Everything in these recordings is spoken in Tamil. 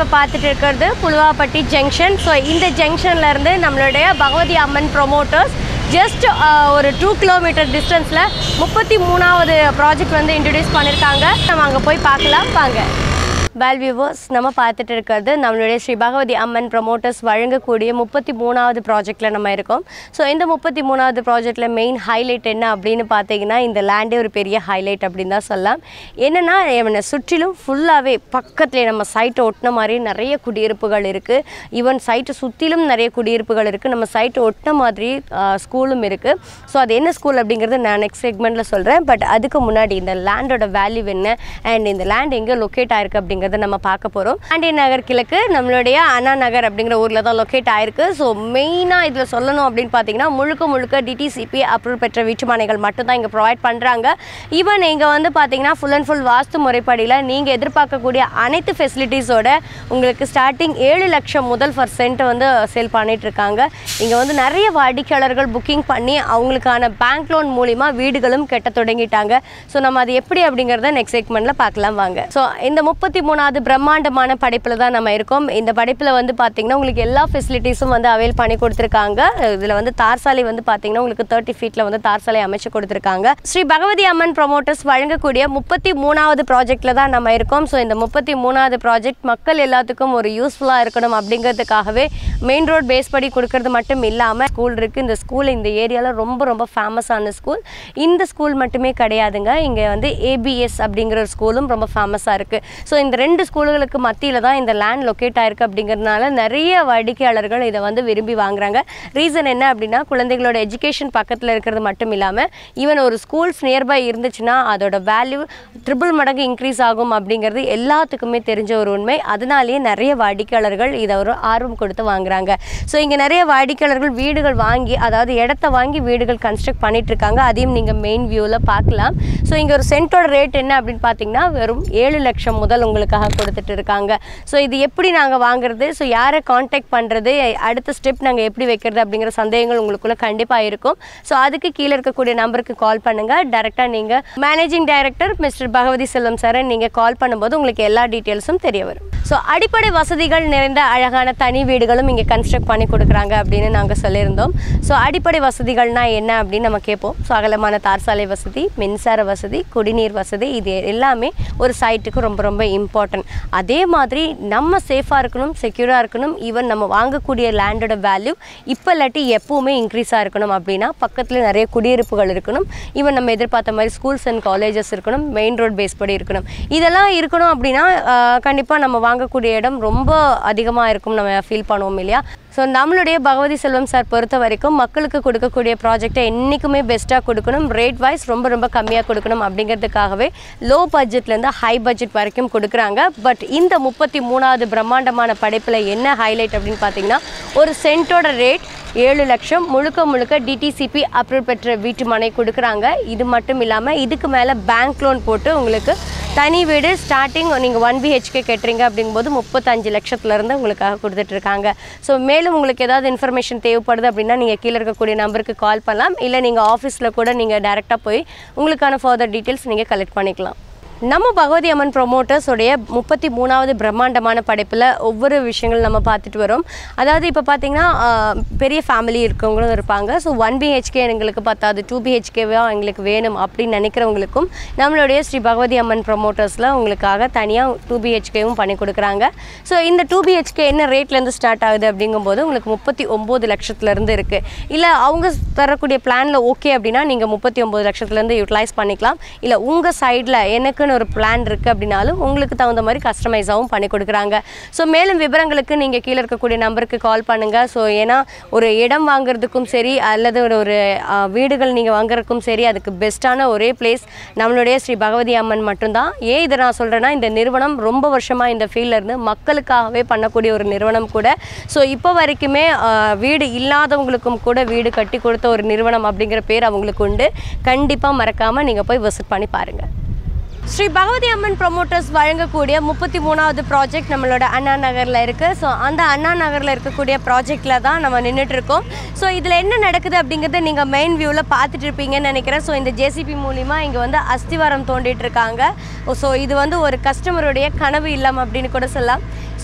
பார்த்துட்டு இருக்கிறது புலுவாப்பட்டி ஜங்ஷன் ஸோ இந்த ஜங்ஷன்ல இருந்து நம்மளுடைய பகவதி அம்மன் ப்ரொமோட்டர்ஸ் ஜஸ்ட் ஒரு டூ கிலோமீட்டர் டிஸ்டன்ஸில் முப்பத்தி மூணாவது ப்ராஜெக்ட் வந்து இன்ட்ரடியூஸ் பண்ணியிருக்காங்க நம்ம அங்கே போய் பார்க்கலாம் வாங்க வெல் வியூவர்ஸ் நம்ம பார்த்துட்டு இருக்கிறது நம்மளுடைய ஸ்ரீ பகவதி அம்மன் ப்ரொமோட்டர்ஸ் வழங்கக்கூடிய முப்பத்தி மூணாவது ப்ராஜெக்டில் நம்ம இருக்கோம் ஸோ இந்த முப்பத்தி மூணாவது ப்ராஜெக்டில் மெயின் ஹைலைட் என்ன அப்படின்னு பார்த்தீங்கன்னா இந்த லேண்டே ஒரு பெரிய ஹைலைட் அப்படின்னு தான் சொல்லலாம் என்னென்னா இவனை சுற்றிலும் ஃபுல்லாகவே பக்கத்துலேயே நம்ம சைட்டை ஒட்டின மாதிரி நிறைய குடியிருப்புகள் இருக்குது ஈவன் சைட்டை சுற்றிலும் நிறைய குடியிருப்புகள் இருக்குது நம்ம சைட்டை ஒட்டின மாதிரி ஸ்கூலும் இருக்குது ஸோ அது என்ன ஸ்கூல் அப்படிங்கிறது நான் நெக்ஸ்ட் செக்மெண்ட்டில் சொல்கிறேன் பட் அதுக்கு முன்னாடி இந்த லேண்டோட வேல்யூ என்ன அண்ட் இந்த லேண்ட் எங்கே லொக்கேட் ஆயிருக்கு அப்படிங்கிறத நம்ம பார்க்க போகிறோம் பாண்டிய நகர் கிழக்கு நம்மளுடைய அண்ணா நகர் அப்படிங்கிற ஊரில் தான் லொக்கேட் ஆயிருக்கு ஸோ மெயினாக இதில் சொல்லணும் அப்படின்னு பார்த்தீங்கன்னா முழுக்க முழுக்க டிடிசிபி அப்ரூவ் பெற்ற வீட்டுமனைகள் மட்டும்தான் இங்கே ப்ரொவைட் பண்ணுறாங்க ஈவன் இங்கே வந்து பார்த்தீங்கன்னா ஃபுல் அண்ட் ஃபுல் வாஸ்து முறைப்படியில் நீங்கள் எதிர்பார்க்கக்கூடிய அனைத்து ஃபெசிலிட்டிஸோட உங்களுக்கு ஸ்டார்டிங் ஏழு லட்சம் முதல் ஃபர் சென்ட் வந்து சேல் பண்ணிட்டு இருக்காங்க இங்கே வந்து நிறைய வாடிக்கையாளர்கள் புக்கிங் பண்ணி அவங்களுக்கான பேங்க் லோன் மூலிமா வீடுகளும் கட்ட தொடங்கிட்டாங்க ஸோ நம்ம அது எப்படி அப்படிங்கிறத நெக்ஸ்ட் செக்மெண்ட்டில் பார்க்கலாம் வாங்க ஸோ இந்த முப்பத்தி மூணாவது பிரம்மாண்டமான படைப்பில் தான் நம்ம இருக்கோம் இந்த படைப்பில் வந்து பார்த்தீங்கன்னா உங்களுக்கு எல்லா ஃபெசிலிட்டிஸும் வந்து அவைல் பண்ணி கொடுத்துருக்காங்க இதில் வந்து தார் சாலை வந்து பார்த்தீங்கன்னா உங்களுக்கு தேர்ட்டி ஃபீட்டில் வந்து தார் சாலை அமைச்சு கொடுத்துருக்காங்க ஸ்ரீ பகவதி அம்மன் ப்ரொமோட்டர்ஸ் வழங்கக்கூடிய முப்பத்தி மூணாவது ப்ராஜெக்டில் தான் நம்ம இருக்கோம் ஸோ இந்த முப்பத்தி மூணாவது ப்ராஜெக்ட் மக்கள் எல்லாத்துக்கும் ஒரு யூஸ்ஃபுல்லாக இருக்கணும் அப்படிங்கிறதுக்காகவே மெயின் ரோட் பேஸ் படி கொடுக்கறது மட்டும் இல்லாமல் ஸ்கூல் இருக்குது இந்த ஸ்கூல் இந்த ஏரியாவில் ரொம்ப ரொம்ப ஃபேமஸான ஸ்கூல் இந்த ஸ்கூல் மட்டுமே கிடையாதுங்க இங்கே வந்து ஏபிஎஸ் அப்படிங்கிற ஒரு ஸ்கூலும் ரொம்ப ஃபேமஸாக இருக்குது ஸோ இந்த ரெண்டு ஸ்கூல்களுக்கு மத்தியில் தான் இந்த லேண்ட் லொக்கேட் ஆயிருக்கு அப்படிங்கிறதுனால நிறைய வாடிக்கையாளர்கள் இதை வந்து விரும்பி வாங்குறாங்க ரீசன் என்ன அப்படின்னா குழந்தைகளோட எஜுகேஷன் பக்கத்தில் இருக்கிறது மட்டும் இல்லாமல் ஈவன் ஒரு ஸ்கூல்ஸ் நியர்பை இருந்துச்சுன்னா அதோட வேல்யூ ட்ரிபிள் மடங்கு இன்க்ரீஸ் ஆகும் அப்படிங்கிறது எல்லாத்துக்குமே தெரிஞ்ச ஒரு உண்மை அதனாலேயே நிறைய வாடிக்கையாளர்கள் இதை ஒரு ஆர்வம் கொடுத்து வாங்குறாங்க ஸோ இங்கே நிறைய வாடிக்கையாளர்கள் வீடுகள் வாங்கி அதாவது இடத்த வாங்கி வீடுகள் கன்ஸ்ட்ரக்ட் பண்ணிட்டு இருக்காங்க அதையும் நீங்கள் மெயின் வியூவில் பார்க்கலாம் ஸோ இங்கே ஒரு சென்ட்டோட ரேட் என்ன அப்படின்னு பார்த்தீங்கன்னா வெறும் ஏழு லட்சம் முதல் உங்களுக்காக கொடுத்துட்டு இருக்காங்க ஸோ இது எப்படி நாங்கள் வாங்குறது ஸோ யாரை காண்டாக்ட் பண்ணுறது அடுத்த ஸ்டெப் நாங்கள் எப்படி வைக்கிறது அப்படிங்கிற சந்தேகங்கள் உங்களுக்குள்ள கண்டிப்பாக இருக்கும் ஸோ அதுக்கு கீழே இருக்கக்கூடிய நம்பருக்கு கால் பண்ணுங்கள் டேரெக்டாக நீங்கள் managing director mister Bhagavathi Selvam சாரை நீங்கள் கால் பண்ணும்போது உங்களுக்கு எல்லா டீட்டெயில்ஸும் தெரிய வரும் ஸோ அடிப்படை வசதிகள் நிறைந்த அழகான தனி வீடுகளும் இங்கே கன்ஸ்ட்ரக்ட் பண்ணி கொடுக்குறாங்க அப்படின்னு நாங்கள் சொல்லியிருந்தோம் ஸோ அடிப்படை வசதிகள்னா என்ன அப்படின்னு நம்ம கேட்போம் ஸோ அகலமான தார் சாலை வசதி மின்சார வசதி குடிநீர் வசதி இது எல்லாமே ஒரு சைட்டுக்கு ரொம்ப ரொம்ப இம்பார்ட்டன்ட் அதே மாதிரி நம்ம சேஃபாக இருக்கணும் செக்யூராக இருக்கணும் ஈவன் நம்ம வாங்கக்கூடிய லேண்டோட வேல்யூ இப்போ இல்லாட்டி எப்பவுமே இன்க்ரீஸாக இருக்கணும் அப்படின்னா பக்கத்தில் நிறைய குடியிருப்புகள் இருக்கணும் ஈவன் நம்ம எதிர்பார்த்த மாதிரி ஸ்கூல்ஸ் அண்ட் காலேஜஸ் இருக்கணும் மெயின் ரோட் பேஸ் படி இருக்கணும் இதெல்லாம் இருக்கணும் அப்படின்னா கண்டிப்பாக நம்ம வாங்கக்கூடிய இடம் ரொம்ப அதிகமாக இருக்கும் நம்ம ஃபீல் பண்ணுவோம் இல்லையா ஸோ நம்மளுடைய பகவதி செல்வம் சார் பொறுத்த வரைக்கும் மக்களுக்கு கொடுக்கக்கூடிய ப்ராஜெக்டை என்றைக்குமே பெஸ்ட்டாக கொடுக்கணும் ரேட் வைஸ் ரொம்ப ரொம்ப கம்மியாக கொடுக்கணும் அப்படிங்கிறதுக்காகவே லோ பட்ஜெட்லேருந்து ஹை பட்ஜெட் வரைக்கும் கொடுக்குறாங்க பட் இந்த முப்பத்தி மூணாவது பிரம்மாண்டமான படைப்பில் என்ன ஹைலைட் அப்படின்னு பார்த்தீங்கன்னா ஒரு சென்ட்டோட ரேட் ஏழு லட்சம் முழுக்க முழுக்க டிடிசிபி அப்ரூவ் பெற்ற வீட்டு மனை கொடுக்குறாங்க இது மட்டும் இல்லாமல் இதுக்கு மேலே பேங்க் லோன் போட்டு உங்களுக்கு தனி வீடு ஸ்டார்டிங் நீங்கள் ஒன் பிஹெச்கே கட்டுறீங்க அப்படிங்கும்போது முப்பத்தஞ்சு லட்சத்துலேருந்து உங்களுக்காக கொடுத்துட்ருக்காங்க ஸோ மேலும் உங்களுக்கு ஏதாவது இன்ஃபர்மேஷன் தேவைப்படுது அப்படின்னா நீங்கள் கீழே இருக்கக்கூடிய நம்பருக்கு கால் பண்ணலாம் இல்லை நீங்கள் ஆஃபீஸில் கூட நீங்கள் டேரெக்டாக போய் உங்களுக்கான ஃபர்தர் டீட்டெயில்ஸ் நீங்கள் கலெக்ட் பண்ணிக்கலாம் நம்ம பகவதி அம்மன் ப்ரொமோட்டர்ஸோடைய முப்பத்தி மூணாவது பிரம்மாண்டமான படைப்பில் ஒவ்வொரு விஷயங்கள் நம்ம பார்த்துட்டு வரோம் அதாவது இப்போ பார்த்தீங்கன்னா ஆஹ், பெரிய ஃபேமிலி இருக்கவங்களும் இருப்பாங்க ஸோ ஒன் பிஹெச்கே எங்களுக்கு பத்தாது டூ பிஹெச்கேவா எங்களுக்கு வேணும் அப்படின்னு நினைக்கிறவங்களுக்கும் நம்மளுடைய ஸ்ரீ பகவதி அம்மன் ப்ரொமோட்டர்ஸில் உங்களுக்காக தனியாக டூ பிஹெச்கேவும் பண்ணி கொடுக்குறாங்க ஸோ இந்த டூ பிஹெச்கே என்ன ரேட்லேருந்து ஸ்டார்ட் ஆகுது அப்படிங்கும்போது உங்களுக்கு முப்பத்தி ஒம்பது லட்சத்துலேருந்து இருக்குது இல்லை அவங்க தரக்கூடிய பிளானில் ஓகே அப்படின்னா நீங்கள் முப்பத்தி ஒம்பது லட்சத்துலேருந்து யூட்டிலைஸ் பண்ணிக்கலாம் இல்லை உங்கள் சைடில் எனக்குன்னு ஒரு பிளான் இருக்குது அப்படின்னாலும் உங்களுக்கு தகுந்த மாதிரி கஸ்டமைஸாகவும் பண்ணி கொடுக்குறாங்க ஸோ மேலும் விவரங்களுக்கு நீங்கள் கீழே இருக்கக்கூடிய நம்பருக்கு கால் பண்ணுங்கள் ஸோ ஏன்னா ஒரு இடம் வாங்குறதுக்கும் சரி அல்லது ஒரு ஒரு ஆ, வீடுகள் நீங்கள் வாங்குறதுக்கும் சரி அதுக்கு பெஸ்ட்டான ஒரே பிளேஸ் நம்மளுடைய ஸ்ரீ பகவதி அம்மன் மட்டும்தான் ஏன் இதை நான் சொல்கிறேன்னா இந்த நிறுவனம் ரொம்ப வருஷமாக இந்த ஃபீல்டில் இருந்து மக்களுக்காகவே பண்ணக்கூடிய ஒரு நிறுவனம் கூட ஸோ இப்போ வரைக்குமே ஆ, வீடு இல்லாதவங்களுக்கும் கூட வீடு கட்டி கொடுத்த ஒரு நிறுவனம் அப்படிங்கிற பேர் அவங்களுக்கு உண்டு கண்டிப்பாக மறக்காமல் நீங்கள் போய் விசிட் பண்ணி பாருங்கள் ஸ்ரீ பகவதி அம்மன் ப்ரொமோட்டர்ஸ் வழங்கக்கூடிய முப்பத்தி மூணாவது ப்ராஜெக்ட் நம்மளோட அண்ணா நகரில் இருக்குது ஸோ அந்த அண்ணா நகரில் இருக்கக்கூடிய ப்ராஜெக்டில் தான் நம்ம நின்றுட்டு இருக்கோம் ஸோ இதில் என்ன நடக்குது அப்படிங்கிறத நீங்கள் மெயின் வியூவில் பார்த்துட்டு இருப்பீங்கன்னு நினைக்கிறேன் ஸோ இந்த ஜேசிபி மூலிமா இங்கே வந்து அஸ்திவாரம் தோண்டிட்டு இருக்காங்க ஸோ இது வந்து ஒரு கஸ்டமருடைய கனவு இல்லம் அப்படின்னு கூட சொல்லலாம் ஸோ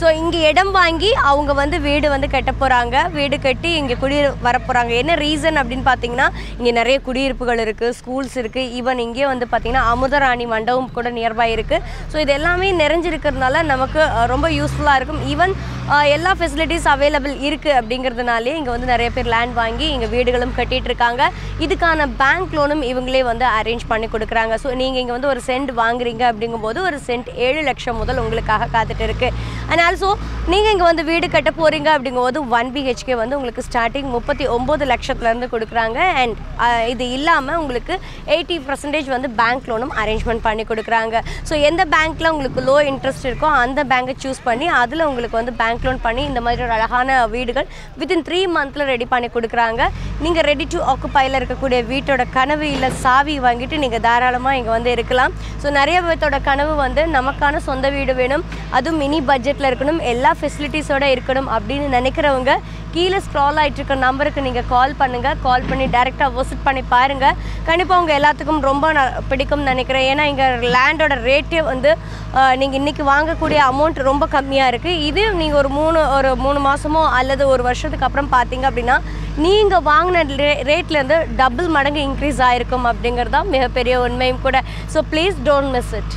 ஸோ இங்கே இடம் வாங்கி அவங்க வந்து வீடு வந்து கட்ட போகிறாங்க வீடு கட்டி இங்கே குடியிரு வர போகிறாங்க என்ன ரீசன் அப்படின்னு பார்த்தீங்கன்னா இங்கே நிறைய குடியிருப்புகள் இருக்குது ஸ்கூல்ஸ் இருக்குது ஈவன் இங்கே வந்து பார்த்திங்கன்னா அமுதராணி மண்டபம் கூட நியர்பை இருக்குது ஸோ இது எல்லாமே நிறைஞ்சிருக்கிறதுனால நமக்கு அஹ், ரொம்ப யூஸ்ஃபுல்லாக இருக்கும் ஈவன் எல்லா ஃபெசிலிட்டிஸ் அவைலபிள் இருக்குது அப்படிங்கிறதுனாலே இங்கே வந்து நிறைய பேர் லேண்ட் வாங்கி இங்கே வீடுகளும் கட்டிட்டு இருக்காங்க இதுக்கான பேங்க் லோனும் இவங்களே வந்து அரேஞ்ச் பண்ணி கொடுக்குறாங்க ஸோ நீங்கள் இங்கே வந்து ஒரு சென்ட் வாங்குறீங்க அப்படிங்கும்போது ஒரு சென்ட் ஏழு லட்சம் முதல் உங்களுக்காக காத்துட்டு இருக்கு அண்ட் ஆல்சோ நீங்கள் இங்கே வந்து வீடு கட்ட போகிறீங்க அப்படிங்கும்போது ஒன் பிஹெச்கே வந்து உங்களுக்கு ஸ்டார்டிங் முப்பத்தி ஒம்பது லட்சத்துலேருந்து கொடுக்குறாங்க அண்ட் இது இல்லாமல் உங்களுக்கு எயிட்டி பர்சன்டேஜ் வந்து பேங்க் லோனும் அரேஞ்ச்மெண்ட் பண்ணி கொடுக்குறாங்க ஸோ எந்த பேங்க்கில் உங்களுக்கு லோ இன்ட்ரெஸ்ட் இருக்கோ அந்த பேங்கை சூஸ் பண்ணி அதில் உங்களுக்கு வந்து பேங்க் லோன் பண்ணி இந்த மாதிரி ஒரு அழகான வீடுகள் வித்தின் த்ரீ மந்தில் ரெடி பண்ணி கொடுக்குறாங்க நீங்கள் ரெடி டு ஆக்குப்பையில் இருக்கக்கூடிய வீட்டோட கனவு இல்லை சாவி வாங்கிட்டு நீங்கள் தாராளமாக இங்கே வந்து இருக்கலாம் ஸோ நிறைய பேர்த்தோட கனவு வந்து நமக்கான சொந்த வீடு வேணும் அதுவும் மினி பட்ஜெட்டில் இருக்கணும் எல்லா ஃபெசிலிட்டிஸோட இருக்கணும் அப்படின்னு நினைக்கிறவங்க கீழே ஸ்க்ரால் ஆகிட்டு இருக்க நம்பருக்கு நீங்கள் கால் பண்ணுங்கள் கால் பண்ணி டேரெக்டாக விசிட் பண்ணி பாருங்கள் கண்டிப்பாக உங்கள் எல்லாத்துக்கும் ரொம்ப ந- பிடிக்கும்னு நினைக்கிறேன் ஏன்னா இங்கே லேண்டோட ரேட்டே வந்து நீங்கள் இன்றைக்கி வாங்கக்கூடிய அமௌண்ட் ரொம்ப கம்மியாக இருக்குது இது நீங்கள் ஒரு மூணு ஒரு மூணு மாதமோ அல்லது ஒரு வருஷத்துக்கு அப்புறம் பார்த்தீங்க அப்படின்னா நீங்கள் வாங்கின ரே ரேட்லேருந்து டபுள் மடங்கு இன்க்ரீஸ் ஆகிருக்கும் அப்படிங்கிறது தான் மிகப்பெரிய உண்மையும் கூட so please don't miss it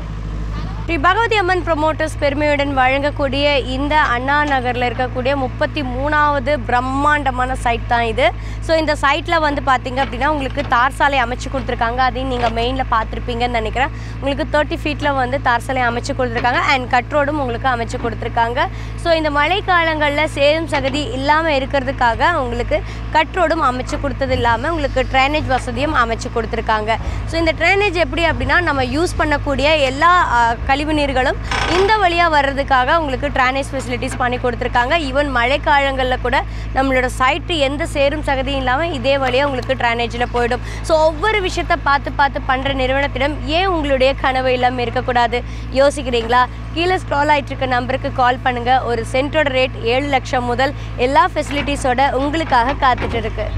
Shri Bhagavathi Amman promoters பெருமையுடன் வழங்கக்கூடிய இந்த அண்ணா நகரில் இருக்கக்கூடிய முப்பத்தி மூணாவது பிரம்மாண்டமான சைட் தான் இது ஸோ இந்த சைட்டில் வந்து பார்த்தீங்க அப்படின்னா உங்களுக்கு தார் சாலை அமைச்சு கொடுத்துருக்காங்க அதையும் நீங்கள் மெயினில் பார்த்துருப்பீங்கன்னு நினைக்கிறேன் உங்களுக்கு தேர்ட்டி ஃபீட்டில் வந்து தார் சாலை அமைச்சு கொடுத்துருக்காங்க அண்ட் கட் ரோடும் உங்களுக்கு அமைச்சு கொடுத்துருக்காங்க ஸோ இந்த மழைக்காலங்களில் சேரும் சகதி இல்லாமல் இருக்கிறதுக்காக உங்களுக்கு கட் ரோடும் அமைச்சு கொடுத்தது இல்லாமல் உங்களுக்கு ட்ரைனேஜ் வசதியும் அமைச்சு கொடுத்துருக்காங்க ஸோ இந்த ட்ரைனேஜ் எப்படி அப்படின்னா நம்ம யூஸ் பண்ணக்கூடிய எல்லா அஹ், கழிவு நீர்களும் இந்த வழியாக வர்றதுக்காக உங்களுக்கு ட்ரைனேஜ் ஃபெசிலிட்டிஸ் பண்ணி கொடுத்துருக்காங்க ஈவன் மழைக்காலங்களில் கூட நம்மளோட சைட்டு எந்த சேரும் சகதியும் இல்லாமல் இதே வழியாக உங்களுக்கு ட்ரைனேஜில் போயிடும் ஸோ ஒவ்வொரு விஷயத்த பார்த்து பார்த்து பண்ணுற நிறுவனத்திடம் ஏன் உங்களுடைய கனவு இல்லாமல் இருக்கக்கூடாது யோசிக்கிறீங்களா கீழே ஸ்க்ரால் ஆயிட்டு இருக்க நம்பருக்கு கால் பண்ணுங்கள் ஒரு சென்ட்டோட ரேட் ஏழு லட்சம் முதல் எல்லா ஃபெசிலிட்டிஸோட உங்களுக்காக காத்துட்டு இருக்கு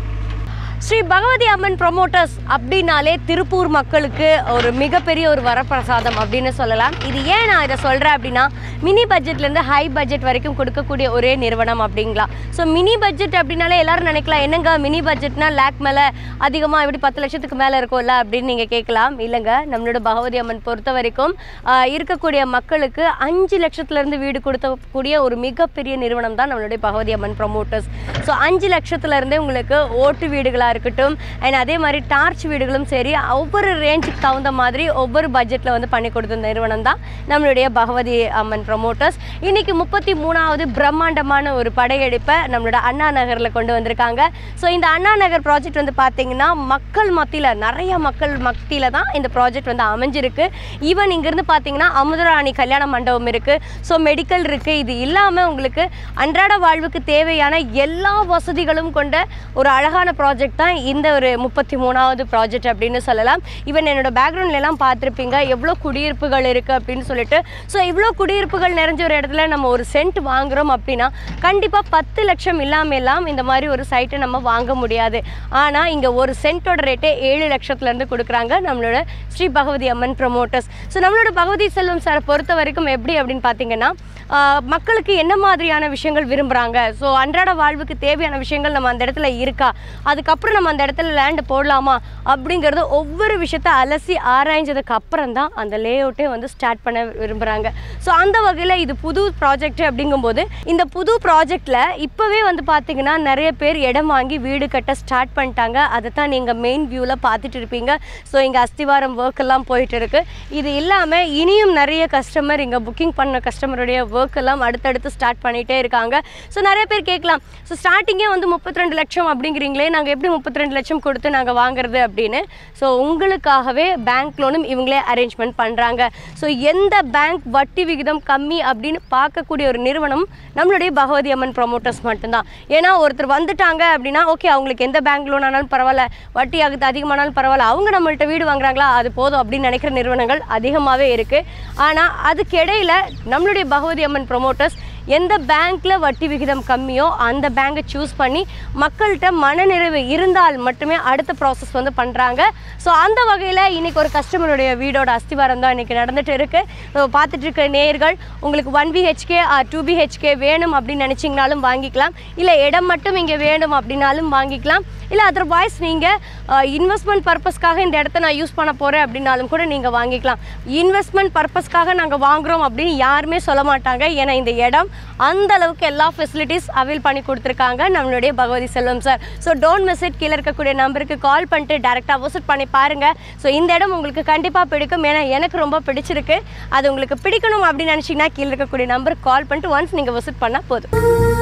ஸ்ரீ பகவதி அம்மன் ப்ரொமோட்டர்ஸ் அப்படின்னாலே திருப்பூர் மக்களுக்கு ஒரு மிகப்பெரிய ஒரு வரப்பிரசாதம் அப்படின்னு சொல்லலாம் இது ஏன் நான் இதை சொல்கிறேன் அப்படின்னா மினி பட்ஜெட்லேருந்து ஹை பட்ஜெட் வரைக்கும் கொடுக்கக்கூடிய ஒரே நிறுவனம் அப்படிங்களா ஸோ மினி பட்ஜெட் அப்படின்னாலே எல்லாரும் நினைக்கலாம் என்னங்க மினி பட்ஜெட்னா லேக் மேலே அதிகமாக எப்படி பத்து லட்சத்துக்கு மேலே இருக்கும்ல அப்படின்னு நீங்கள் கேட்கலாம் இல்லைங்க நம்மளோட பகவதி அம்மன் பொறுத்த வரைக்கும் ஆஹ், இருக்கக்கூடிய மக்களுக்கு அஞ்சு லட்சத்துலேருந்து வீடு கொடுக்கக்கூடிய ஒரு மிகப்பெரிய நிறுவனம் தான் நம்மளுடைய பகவதி அம்மன் ப்ரொமோட்டர்ஸ் ஸோ அஞ்சு லட்சத்துலேருந்தே உங்களுக்கு ஓட்டு வீடுகளாக இருக்கட்டும் அண்ட் அதே மாதிரி டார்ச் வீடுகளும் சரி ஒவ்வொரு ரேஞ்சுக்கு தகுந்த மாதிரி ஒவ்வொரு பட்ஜெட்டில் வந்து பண்ணி கொடுத்த நிறுவனம் தான் நம்மளுடைய பகவதி அம்மன் ப்ரொமோட்டர்ஸ் இன்னைக்கு முப்பத்தி மூணாவது பிரம்மாண்டமான ஒரு படையெடுப்பை நம்மளோட அண்ணா நகரில் கொண்டு வந்திருக்காங்க ஸோ இந்த அண்ணா நகர் ப்ராஜெக்ட் வந்து பார்த்தீங்கன்னா மக்கள் மத்தியில் நிறைய மக்கள் மத்தியில் தான் இந்த ப்ராஜெக்ட் வந்து அமைஞ்சிருக்கு ஈவன் இங்கேருந்து பார்த்தீங்கன்னா அமுதராணி கல்யாண மண்டபம் இருக்குது ஸோ மெடிக்கல் இருக்குது இது இல்லாமல் உங்களுக்கு அன்றாட வாழ்வுக்கு தேவையான எல்லா வசதிகளும் கொண்ட ஒரு அழகான ப்ராஜெக்ட் தான் இந்த ஒரு முப்பத்தி மூணாவது ப்ராஜெக்ட் அப்படின்னு சொல்லலாம் ஈவன் என்னோட பேக்ரவுண்ட்ல எல்லாம் பார்த்துருப்பீங்க எவ்வளோ குடியிருப்புகள் இருக்குது அப்படின்னு சொல்லிட்டு ஸோ இவ்வளோ குடியிருப்புகள் நிறைஞ்ச ஒரு இடத்துல நம்ம ஒரு சென்ட் வாங்குறோம் அப்படின்னா கண்டிப்பாக பத்து லட்சம் இல்லாமல் எல்லாம் இந்த மாதிரி ஒரு சைட்டை நம்ம வாங்க முடியாது ஆனால் இங்கே ஒரு சென்ட்டோட ரேட்டே ஏழு லட்சத்துலேருந்து கொடுக்குறாங்க நம்மளோட ஸ்ரீ பகவதி அம்மன் ப்ரொமோட்டர்ஸ் ஸோ நம்மளோட பகவதி செல்வம் சாரை பொறுத்த வரைக்கும் எப்படி அப்படின்னு பார்த்தீங்கன்னா ஆஹ், மக்களுக்கு என்ன மாதிரியான விஷயங்கள் விரும்புகிறாங்க ஸோ அன்றாட வாழ்வுக்கு தேவையான விஷயங்கள் நம்ம அந்த இடத்துல இருக்கா அதுக்கப்புறம் நம்ம அந்த இடத்துல லேண்டு போடலாமா அப்படிங்கிறது ஒவ்வொரு விஷயத்த அலசி ஆராய்ஞ்சதுக்கு அப்புறம் தான் அந்த லே அவுட்டே வந்து ஸ்டார்ட் பண்ண விரும்புகிறாங்க ஸோ அந்த வகையில் இது புது ப்ராஜெக்ட் அப்படிங்கும்போது இந்த புது ப்ராஜெக்டில் இப்போவே வந்து பார்த்தீங்கன்னா நிறைய பேர் இடம் வாங்கி வீடு கட்ட ஸ்டார்ட் பண்ணிட்டாங்க அதை தான் நீங்கள் மெயின் வியூவில் பார்த்துட்டு இருப்பீங்க ஸோ இங்கே அஸ்திவாரம் ஒர்க் எல்லாம் போயிட்டு இருக்கு இது இல்லாமல் இனியும் நிறைய கஸ்டமர் இங்கே புக்கிங் பண்ண கஸ்டமருடைய ஒர்க் எல்லாம் அடுத்தடுத்து ஸ்டார்ட் பண்ணிகிட்டே இருக்காங்க ஸோ நிறைய பேர் கேட்கலாம் ஸோ ஸ்டார்டிங்கே வந்து முப்பத்தி ரெண்டு லட்சம் அப்படிங்கிறீங்களே நாங்கள் எப்படி முப்பத்தி ரெண்டு லட்சம் கொடுத்து நாங்கள் வாங்குறது அப்படின்னு ஸோ உங்களுக்காகவே பேங்க் லோனும் இவங்களே அரேஞ்ச்மெண்ட் பண்ணுறாங்க ஸோ எந்த பேங்க் வட்டி விகிதம் கம்மி அப்படின்னு பார்க்கக்கூடிய ஒரு நிறுவனம் நம்மளுடைய பகவதி அம்மன் ப்ரொமோட்டர்ஸ் மட்டும்தான் ஏன்னா ஒருத்தர் வந்துட்டாங்க அப்படின்னா ஓகே அவங்களுக்கு எந்த பேங்க் லோன் ஆனாலும் பரவாயில்ல வட்டி ஆகுது அதிகமானாலும் பரவாயில்ல அவங்க நம்மள்ட்ட வீடு வாங்குறாங்களா அது போதும் அப்படின்னு நினைக்கிற நிறுவனங்கள் அதிகமாகவே இருக்குது ஆனால் அதுக்கு இடையில நம்மளுடைய பகவதி அம்மன் ப்ரொமோட்டர்ஸ் எந்த பேங்க்கில் வட்டி விகிதம் கம்மியோ அந்த பேங்கை சூஸ் பண்ணி மக்கள்கிட்ட மனநிறைவு இருந்தால் மட்டுமே அடுத்த ப்ராசஸ் வந்து பண்ணுறாங்க ஸோ அந்த வகையில் இன்னைக்கு ஒரு கஸ்டமருடைய வீடோட அஸ்திவாரம் தான் இன்னைக்கு நடந்துட்டு இருக்கு ஸோ பார்த்துட்டு இருக்க நேயர்கள் உங்களுக்கு ஒன் பிஹெச்கே டூ பிஹெச்கே வேணும் அப்படின்னு நினச்சிங்கனாலும் வாங்கிக்கலாம் இல்லை இடம் மட்டும் இங்கே வேணும் அப்படின்னாலும் வாங்கிக்கலாம் இல்லை அதர்வைஸ் நீங்கள் இன்வெஸ்ட்மெண்ட் பர்பஸ்க்காக இந்த இடத்த நான் யூஸ் பண்ண போகிறேன் அப்படின்னாலும் கூட நீங்கள் வாங்கிக்கலாம் இன்வெஸ்ட்மெண்ட் பர்பஸ்க்காக நாங்கள் வாங்குறோம் அப்படின்னு யாருமே சொல்ல மாட்டாங்க ஏன்னா இந்த இடம் அந்த அளவுக்கு எல்லா ஃபெசிலிட்டிஸ் அவைல் பண்ணி கொடுத்துருக்காங்க நம்மளுடைய Bhagavathi Selvam sir so don't miss it கீழே இருக்கக்கூடிய நம்பருக்கு கால் பண்ணிட்டு டேரெக்டாக விசிட் பண்ணி பாருங்கள் ஸோ இந்த இடம் உங்களுக்கு கண்டிப்பாக பிடிக்கும் ஏன்னா எனக்கு ரொம்ப பிடிச்சிருக்கு அது உங்களுக்கு பிடிக்கணும் அப்படின்னு நினச்சிங்கன்னா கீழே இருக்கக்கூடிய நம்பருக்கு கால் பண்ணிட்டு ஒன்ஸ் நீங்கள் விசிட் பண்ணால் போதும்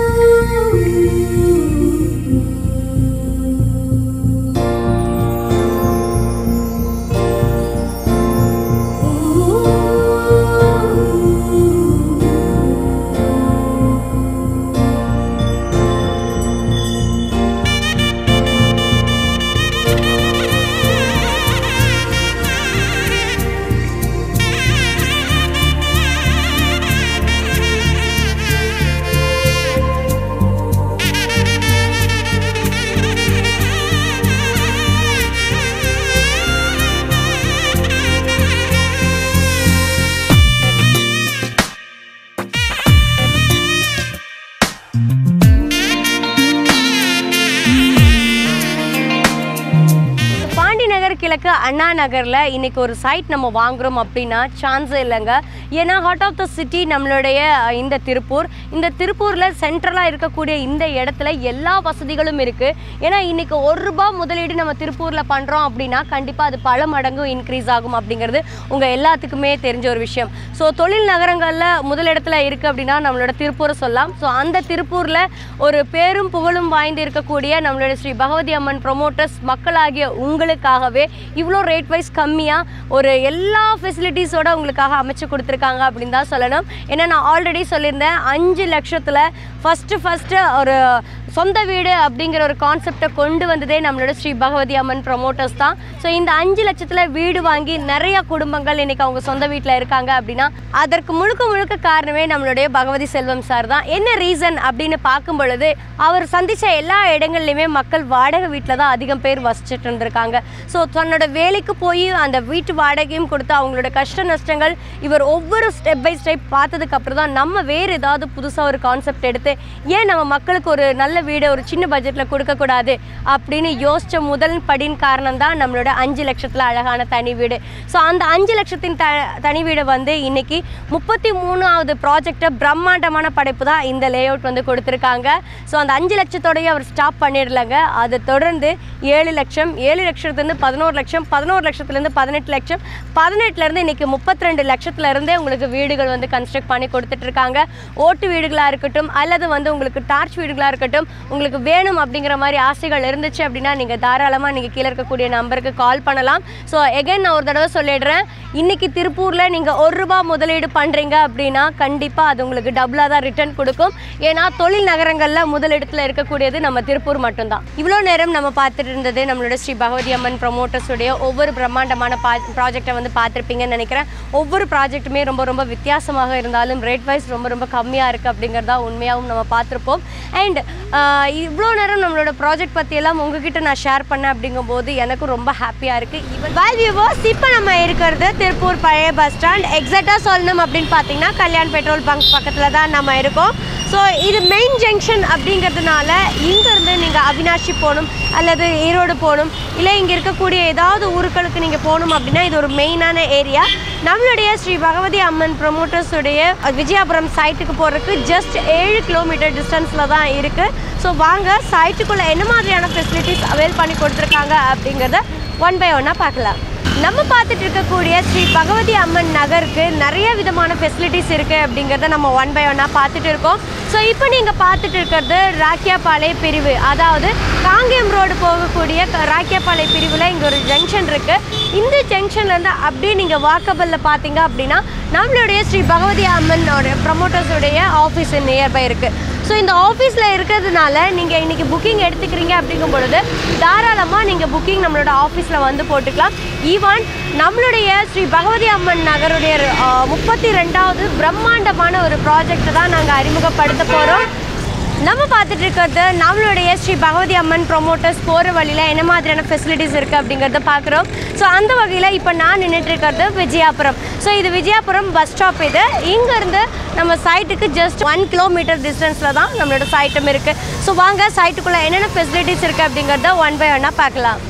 பாண்டி நகர் கிழக்கு அண்ணா நகரில் இன்னைக்கு ஒரு சைட் நம்ம வாங்குறோம் அப்படின்னா சான்ஸே இல்லைங்க ஏன்னா ஹார்ட் ஆஃப் த சிட்டி நம்மளுடைய அஹ், இந்த திருப்பூர் இந்த திருப்பூரில் சென்ட்ரலாக இருக்கக்கூடிய இந்த இடத்துல எல்லா வசதிகளும் இருக்குது ஏன்னா இன்னைக்கு ஒரு ரூபாய் முதலீடு நம்ம திருப்பூரில் பண்ணுறோம் அப்படின்னா கண்டிப்பாக அது பல மடங்கு இன்க்ரீஸ் ஆகும் அப்படிங்கிறது உங்கள் எல்லாத்துக்குமே தெரிஞ்ச ஒரு விஷயம் ஸோ தொழில் நகரங்களில் முதலிடத்துல இருக்குது அப்படின்னா நம்மளோட திருப்பூரை சொல்லலாம் ஸோ அந்த திருப்பூரில் ஒரு பேரும் புகழும் வாய்ந்து இருக்கக்கூடிய நம்மளோட ஸ்ரீ பகவதி அம்மன் ப்ரொமோட்டர்ஸ் மக்களாகிய உங்களுக்காகவே இவ்வளோ ரேட் வைஸ் கம்மியாக ஒரு எல்லா ஃபெசிலிட்டிஸோட உங்களுக்காக அமைச்சு கொடுத்துருக்காங்க அப்படின்னு தான் சொல்லணும் ஏன்னா நான் ஆல்ரெடி சொல்லியிருந்தேன் அஞ்சு லட்சத்தில் ஃபஸ்ட்டு ஃபஸ்ட்டு ஒரு சொந்த வீடு அப்படிங்கிற ஒரு கான்செப்டை கொண்டு வந்ததே நம்மளோட ஸ்ரீ பகவதி அம்மன் ப்ரொமோட்டர்ஸ் தான் ஸோ இந்த அஞ்சு லட்சத்தில் வீடு வாங்கி நிறைய குடும்பங்கள் இன்னைக்கு அவங்க சொந்த வீட்டில் இருக்காங்க அப்படின்னா அதற்கு முழுக்க முழுக்க காரணமே நம்மளுடைய பகவதி செல்வம் சார் தான் என்ன ரீசன் அப்படின்னு பார்க்கும் பொழுது அவர் சந்திச்ச எல்லா இடங்கள்லையுமே மக்கள் வாடகை வீட்டில் தான் அதிகம் பேர் வசிச்சுட்டு இருந்திருக்காங்க ஸோ தன்னோட வேலைக்கு போய் அந்த வீட்டு வாடகையும் கொடுத்து அவங்களோட கஷ்ட நஷ்டங்கள் இவர் ஒவ்வொரு ஸ்டெப் பை ஸ்டெப் பார்த்ததுக்கு அப்புறம் தான் நம்ம வேறு ஏதாவது புதுசாக ஒரு கான்செப்ட் எடுத்து ஏன் நம்ம மக்களுக்கு ஒரு நல்ல வீடு ஒரு சின்ன பட்ஜெட்டில் கொடுக்கக்கூடாது அப்படின்னு யோசித்த முதல் படின் காரணம் தான் நம்மளோட அஞ்சு லட்சத்தில் அழகான தனி வீடு ஸோ அந்த அஞ்சு லட்சத்தின் த தனி வீடு வந்து இன்னைக்கு முப்பத்தி மூணாவது ப்ராஜெக்டை பிரம்மாண்டமான படைப்பு தான் இந்த லேஅவுட் வந்து கொடுத்துருக்காங்க ஸோ அந்த அஞ்சு லட்சத்தோடய அவர் ஸ்டாப் பண்ணிடலங்க அதை தொடர்ந்து ஏழு லட்சம் ஏழு லட்சத்துலேருந்து பதினோரு லட்சம் பதினோரு லட்சத்துலேருந்து பதினெட்டு லட்சம் பதினெட்டுலேருந்து இன்னைக்கு முப்பத்தி ரெண்டு லட்சத்துலேருந்தே உங்களுக்கு வீடுகள் வந்து கன்ஸ்ட்ரக்ட் பண்ணி கொடுத்துட்ருக்காங்க ஓட்டு வீடுகளாக இருக்கட்டும் அல்லது வந்து உங்களுக்கு டார்ச் வீடுகளாக இருக்கட்டும் உங்களுக்கு வேணும் அப்படிங்கிற மாதிரி ஆசைகள் இருந்துச்சு அப்படின்னா நீங்கள் தாராளமாக நீங்கள் கீழே இருக்கக்கூடிய நம்பருக்கு கால் பண்ணலாம் ஸோ எகைன் நான் ஒரு தடவை சொல்லிடுறேன் இன்னைக்கு திருப்பூரில் நீங்கள் ஒரு ரூபா முதலீடு பண்ணுறீங்க அப்படின்னா கண்டிப்பாக அது உங்களுக்கு டபுளாக தான் ரிட்டர்ன் கொடுக்கும் ஏன்னா தொழில் நகரங்களில் முதலிடத்தில் இருக்கக்கூடியது நம்ம திருப்பூர் மட்டும்தான் இவ்வளோ நேரம் நம்ம பார்த்துட்டு இருந்தது நம்மளோட ஸ்ரீ பகவதி அம்மன் ப்ரொமோட்டர்ஸுடைய ஒவ்வொரு பிரம்மாண்டமான பா ப்ராஜெக்டை வந்து பார்த்துருப்பீங்கன்னு நினைக்கிறேன் ஒவ்வொரு ப்ராஜெக்ட்டுமே ரொம்ப ரொம்ப வித்தியாசமாக இருந்தாலும் ரேட் வைஸ் ரொம்ப ரொம்ப கம்மியாக இருக்குது அப்படிங்கிறதா உண்மையாகவும் நம்ம பார்த்துருப்போம் அண்ட் இவ்வளோ நேரம் நம்மளோட ப்ராஜெக்ட் பற்றியெல்லாம் உங்ககிட்ட நான் ஷேர் பண்ணேன் அப்படிங்கும்போது எனக்கும் ரொம்ப ஹாப்பியாக இருக்குது ஈவன் வால் வியூவர்ஸ் இப்போ நம்ம இருக்கிறது திருப்பூர் பழைய பஸ் ஸ்டாண்ட் எக்ஸாக்டாக சொல்லணும் அப்படின்னு பார்த்தீங்கன்னா கல்யாண் பெட்ரோல் பங்க் பக்கத்தில் தான் நம்ம இருக்கோம் ஸோ இது மெயின் ஜங்ஷன் அப்படிங்கிறதுனால இங்கேருந்து நீங்கள் அவினாஷி போகணும் அல்லது ஈரோடு போகணும் இல்லை இங்கே இருக்கக்கூடிய ஏதாவது ஊர்களுக்கு நீங்கள் போகணும் அப்படின்னா இது ஒரு மெயினான ஏரியா நம்மளுடைய ஸ்ரீ பகவதி அம்மன் ப்ரொமோட்டர்ஸுடைய விஜயாபுரம் சைட்டுக்கு போகிறதுக்கு ஜஸ்ட் ஏழு கிலோமீட்டர் டிஸ்டன்ஸில் தான் இருக்குது ஸோ வாங்க சைட்டுக்குள்ளே என்ன மாதிரியான ஃபெசிலிட்டிஸ் அவைல் பண்ணி கொடுத்துருக்காங்க அப்படிங்கிறத ஒன் பை ஒன்னாக பார்க்கலாம் நம்ம பார்த்துட்டு இருக்கக்கூடிய ஸ்ரீ பகவதி அம்மன் நகருக்கு நிறைய விதமான ஃபெசிலிட்டிஸ் இருக்குது அப்படிங்கிறத நம்ம ஒன் பை ஒன்னாக பார்த்துட்டு இருக்கோம் ஸோ இப்போ நீங்கள் பார்த்துட்டு இருக்கிறது ராக்கியாபாளைய பிரிவு அதாவது காங்கேயம் ரோடு போகக்கூடிய க- ராக்கியாபாளைய பிரிவில் இங்கே ஒரு ஜங்ஷன் இருக்குது இந்த ஜங்ஷன்லேருந்து அப்படியே நீங்கள் வாக்கபலில் பார்த்தீங்க அப்படின்னா நம்மளுடைய ஸ்ரீ பகவதி அம்மனோட ப்ரமோட்டர்ஸுடைய ஆஃபீஸ் நியர்பை இருக்குது ஸோ இந்த ஆஃபீஸில் இருக்கிறதுனால நீங்கள் இன்றைக்கி புக்கிங் எடுத்துக்கிறீங்க அப்படிங்கும் பொழுது தாராளமாக நீங்கள் புக்கிங் நம்மளோட ஆஃபீஸில் வந்து போட்டுக்கலாம் ஈவன் நம்மளுடைய ஸ்ரீ பகவதி அம்மன் நகருடைய முப்பத்தி ரெண்டாவது பிரம்மாண்டமான ஒரு ப்ராஜெக்ட் தான் நாங்கள் அறிமுகப்படுத்த போகிறோம் நம்ம பார்த்துட்டு இருக்கிறது நம்மளுடைய ஸ்ரீ பகவதி அம்மன் ப்ரொமோட்டர்ஸ் போகிற வழியில் என்ன மாதிரியான ஃபெசிலிட்டிஸ் இருக்குது அப்படிங்கிறத பார்க்குறோம் ஸோ அந்த வகையில் இப்போ நான் நின்றுட்டு இருக்கிறது விஜயாபுரம் ஸோ இது விஜயாபுரம் பஸ் ஸ்டாப் இது இங்கேருந்து நம்ம சைட்டுக்கு ஜஸ்ட் ஒன் கிலோமீட்டர் டிஸ்டன்ஸில் தான் நம்மளோட சைட்டும் இருக்குது ஸோ வாங்க சைட்டுக்குள்ளே என்னென்ன ஃபெசிலிட்டிஸ் இருக்குது அப்படிங்கிறத ஒன் பை ஒன்னாக பார்க்கலாம்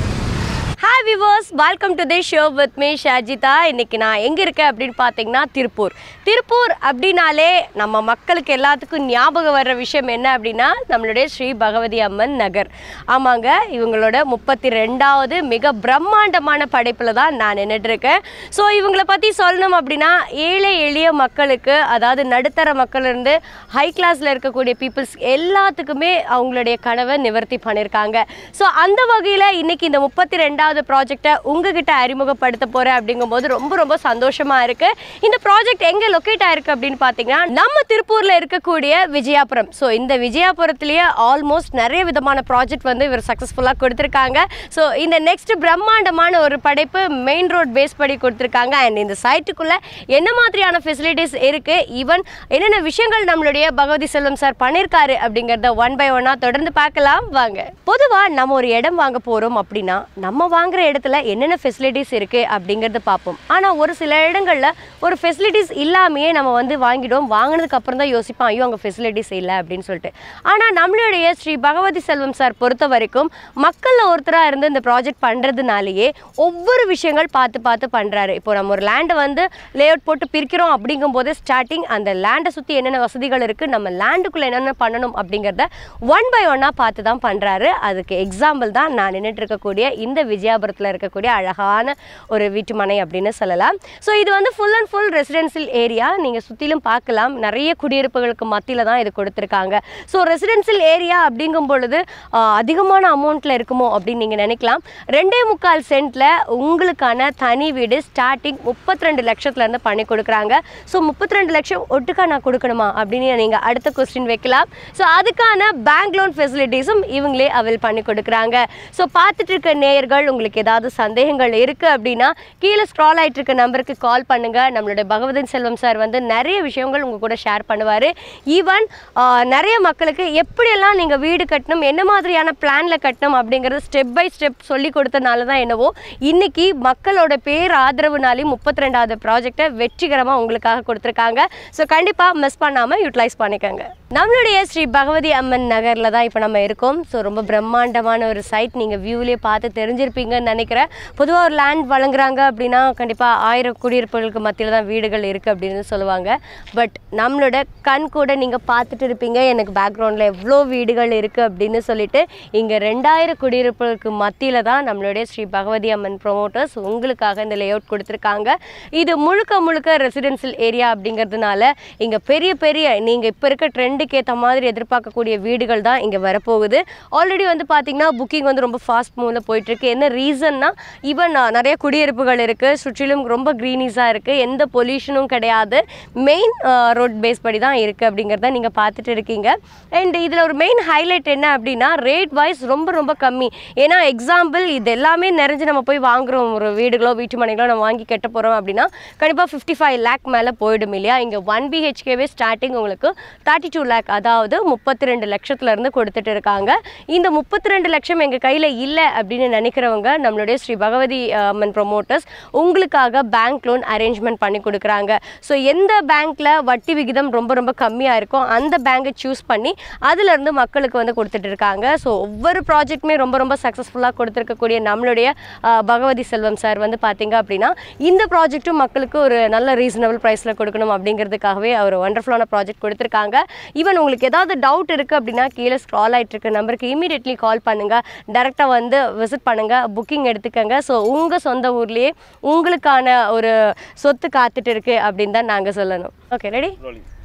hi viewers welcome to the show with me Shajitha இன்னைக்கு நான் எங்கே இருக்கேன் அப்படின்னு பார்த்தீங்கன்னா திருப்பூர் திருப்பூர் அப்படின்னாலே நம்ம மக்களுக்கு எல்லாத்துக்கும் ஞாபகம் வர்ற விஷயம் என்ன அப்படின்னா நம்மளுடைய ஸ்ரீ பகவதி அம்மன் நகர் ஆமாங்க இவங்களோட முப்பத்தி ரெண்டாவது மிக பிரம்மாண்டமான படைப்பில் தான் நான் நின்றுட்டு இருக்கேன் ஸோ இவங்கள பற்றி சொல்லணும் அப்படின்னா ஏழை எளிய மக்களுக்கு அதாவது நடுத்தர மக்களிருந்து ஹை கிளாஸில் இருக்கக்கூடிய பீப்புள்ஸ் எல்லாத்துக்குமே அவங்களுடைய கனவை நிவர்த்தி பண்ணியிருக்காங்க ஸோ அந்த வகையில் இன்னைக்கு இந்த முப்பத்தி ரெண்டாவது ப்ராஜெக்டை உங்ககிட்ட அறிமுகப்படுத்த போகிறேன் அப்படிங்கும்போது ரொம்ப ரொம்ப சந்தோஷமாக இருக்குது இந்த ப்ராஜெக்ட் எங்கே லொக்கேட் ஆயிருக்கு அப்படின்னு பார்த்தீங்கன்னா நம்ம திருப்பூரில் இருக்கக்கூடிய விஜயாபுரம் ஸோ இந்த விஜயாபுரத்துலேயே ஆல்மோஸ்ட் நிறைய விதமான ப்ராஜெக்ட் வந்து இவர் சக்ஸஸ்ஃபுல்லாக கொடுத்துருக்காங்க ஸோ இந்த நெக்ஸ்ட் பிரம்மாண்டமான ஒரு படைப்பு மெயின் ரோட் பேஸ் படி கொடுத்துருக்காங்க அண்ட் இந்த சைட்டுக்குள்ளே என்ன மாதிரியான ஃபெசிலிட்டிஸ் இருக்குது ஈவன் என்னென்ன விஷயங்கள் நம்மளுடைய பகவதி செல்வம் சார் பண்ணியிருக்காரு அப்படிங்கிறத ஒன் பை ஒன்னாக தொடர்ந்து பார்க்கலாம் வாங்க பொதுவாக நம்ம ஒரு இடம் வாங்க போகிறோம் அப்படின்னா நம்ம வாங்குற இடத்துல என்னென்ன ஃபெசிலிட்டிஸ் இருக்குது அப்படிங்கிறத பார்ப்போம் ஆனால் ஒரு சில இடங்களில் ஒரு ஃபெசிலிட்டிஸ் இல்லாமையே நம்ம வந்து வாங்கிடுவோம் வாங்கினதுக்கு அப்புறம் தான் யோசிப்போம் ஐயோ அங்கே ஃபெசிலிட்டிஸ் இல்லை அப்படின்னு சொல்லிட்டு ஆனால் நம்மளுடைய ஸ்ரீ பகவதி செல்வம் சார் பொறுத்த வரைக்கும் மக்களில் ஒருத்தராக இருந்து இந்த ப்ராஜெக்ட் பண்ணுறதுனாலேயே ஒவ்வொரு விஷயங்கள் பார்த்து பார்த்து பண்ணுறாரு இப்போ நம்ம ஒரு லேண்டை வந்து லேஅவுட் போட்டு பிரிக்கிறோம் அப்படிங்கும்போது ஸ்டார்டிங் அந்த லேண்டை சுற்றி என்னென்ன வசதிகள் இருக்குது நம்ம லேண்டுக்குள்ளே என்னென்ன பண்ணணும் அப்படிங்கிறத ஒன் பை ஒன்னாக பார்த்து தான் பண்ணுறாரு அதுக்கு எக்ஸாம்பிள் தான் நான் நின்றுட்டு இருக்கக்கூடிய இந்த விஜயாபுரத்தில் இருக்கக்கூடிய அழகான ஒரு வீட்டுமனை அப்படின்னு சொல்லலாம் ஸோ இது வந்து full and full residential area நீங்கள் சுற்றிலும் பார்க்கலாம் நிறைய குடியிருப்புகளுக்கு மத்தியில் தான் இது கொடுத்துருக்காங்க ஸோ ரெசிடென்சியல் ஏரியா அப்படிங்கும் பொழுது ஆஹ், அதிகமான அமௌண்ட்டில் இருக்குமோ அப்படின்னு நீங்கள் நினைக்கலாம் ரெண்டே முக்கால் சென்ட்டில் உங்களுக்கான தனி வீடு ஸ்டார்டிங் முப்பத்தி ரெண்டு லட்சத்துலேருந்து பண்ணி கொடுக்குறாங்க ஸோ முப்பத்தி ரெண்டு லட்சம் ஒட்டுக்கா நான் கொடுக்கணுமா அப்படின்னு நீங்கள் அடுத்த கொஸ்டின் வைக்கலாம் ஸோ அதுக்கான பேங்க் லோன் ஃபெசிலிட்டிஸும் இவங்களே அவைல் பண்ணி கொடுக்குறாங்க ஸோ பார்த்துட்டு இருக்க நேயர்கள் உங்களுக்கு ஏதாவது சந்தேகங்கள் இருக்குது அப்படின்னா கீழே ஸ்க்ரால் ஆயிட்டு இருக்க நம்பருக்கு கால் பண்ணுங்கள் நம்மளுடைய பகவதன் செல்வம் சார் வந்து நிறைய விஷயங்கள் உங்கள் கூட ஷேர் பண்ணுவார் ஈவன் நிறைய மக்களுக்கு எப்படியெல்லாம் நீங்கள் வீடு கட்டணும் என்ன மாதிரியான பிளானில் கட்டணும் அப்படிங்கிறது ஸ்டெப் பை ஸ்டெப் சொல்லி கொடுத்தனால தான் என்னவோ இன்னைக்கு மக்களோட பேர் ஆதரவுனாலே முப்பத்தி ரெண்டாவது ப்ராஜெக்டை வெற்றிகரமாக உங்களுக்காக கொடுத்துருக்காங்க ஸோ கண்டிப்பாக மிஸ் பண்ணாமல் யூட்டிலைஸ் பண்ணிக்கோங்க நம்மளுடைய ஸ்ரீ பகவதி அம்மன் நகரில் தான் இப்போ நம்ம இருக்கோம் ஸோ ரொம்ப பிரம்மாண்டமான ஒரு சைட் நீங்கள் வியூவிலே பார்த்து தெரிஞ்சிருப்பீங்கன்னு நினைக்கிறேன் பொதுவாக ஒரு லேண்ட் வழங்குறாங்க அப்படின்னா கண்டிப்பாக ஆயிரம் குடியிருப்புகளுக்கு மத்தியில் தான் வீடுகள் இருக்குது அப்படின்னு சொல்லுவாங்க பட் நம்மளோட கண் கூட நீங்கள் பார்த்துட்டு இருப்பீங்க எனக்கு பேக்ரவுண்டில் எவ்வளோ வீடுகள் இருக்குது அப்படின்னு சொல்லிட்டு இங்கே ரெண்டாயிரம் குடியிருப்புகளுக்கு மத்தியில் தான் நம்மளுடைய ஸ்ரீ பகவதி அம்மன் ப்ரொமோட்டர்ஸ் உங்களுக்காக இந்த லேஅவுட் கொடுத்துருக்காங்க இது முழுக்க முழுக்க ரெசிடென்சியல் ஏரியா அப்படிங்கிறதுனால இங்கே பெரிய பெரிய நீங்கள் இப்போ இருக்க ட்ரெண்டுக்கு ஏற்ற மாதிரி எதிர்பார்க்கக்கூடிய வீடுகள் தான் இங்கே வரப்போகுது ஆல்ரெடி வந்து பார்த்தீங்கன்னா புக்கிங் வந்து ரொம்ப ஃபாஸ்ட் மூவில் போயிட்டுருக்கு என்ன ரீசன்னா ஈவன் நிறைய குடியிருப்புகள் இருக்குது சுற்றிலும் ரொம்ப க்ரீனிஸாக இருக்குது எந்த பொல்யூஷனும் கிடையாது மெயின் ரோட் பேஸ் படி தான் இருக்குது அப்படிங்கிறத நீங்கள் பார்த்துட்டு இருக்கீங்க அண்ட் இதில் ஒரு மெயின் ஹைலைட் என்ன அப்படின்னா ரேட் வைஸ் ரொம்ப ரொம்ப கம்மி ஏன்னா எக்ஸாம்பிள் இது எல்லாமே நிறைஞ்சு நம்ம போய் வாங்குறோம் ஒரு வீடுகளோ வீட்டு மனைகளோ நம்ம வாங்கி கட்ட போகிறோம் அப்படின்னா கண்டிப்பாக ஃபிஃப்டி ஃபைவ் லேக் மேலே போயிடும் இல்லையா இங்கே ஒன் பிஹெச்கேவே ஸ்டார்டிங் உங்களுக்கு தேர்ட்டி டூ லேக் அதாவது முப்பத்தி ரெண்டு லட்சத்துலேருந்து கொடுத்துட்டு இருக்காங்க இந்த முப்பத்தி ரெண்டு லட்சம் எங்கள் கையில் இல்லை அப்படின்னு நினைக்கிறவங்க நம்மளுடைய ஸ்ரீ பகவதி அஹ், அம்மன் ப்ரொமோட்டர்ஸ் உங்களுக்காக பேங்க் லோன் அரேஞ்ச்மெண்ட் பண்ணி கொடுக்குறாங்க ஸோ எந்த பேங்க்கில் வட்டி விகிதம் ரொம்ப ரொம்ப கம்மியாக இருக்கோ அந்த பேங்கை சூஸ் பண்ணி அதுலேருந்து மக்களுக்கு வந்து கொடுத்துட்டு இருக்காங்க ஸோ ஒவ்வொரு ப்ராஜெக்ட்டுமே ரொம்ப ரொம்ப சக்ஸஸ்ஃபுல்லாக கொடுத்துருக்கக்கூடிய நம்மளுடைய அஹ், பகவதி செல்வம் சார் வந்து பார்த்தீங்க அப்படின்னா இந்த ப்ராஜெக்ட்டும் மக்களுக்கு ஒரு நல்ல ரீசனபிள் ப்ரைஸில் கொடுக்கணும் அப்படிங்கிறதுக்காகவே அவர் ஒண்டர்ஃபுல்லான ப்ராஜெக்ட் கொடுத்துருக்காங்க ஈவன் உங்களுக்கு ஏதாவது டவுட் இருக்குது அப்படின்னா கீழே ஸ்க்ரால் ஆகிட்டு இருக்க நம்பருக்கு இமீடியட்லி கால் பண்ணுங்கள் டேரெக்டாக வந்து விசிட் பண்ணுங்கள் புக்கிங் எடுத்துக்கங்க ஸோ உங்கள் சொந்த ஊர்லேயே உங்களுக்கான ஒரு சொத்து காத்துட்டு இருக்கு அப்படின்னு தான் நாங்கள் சொல்லணும் ஓகே ரெடி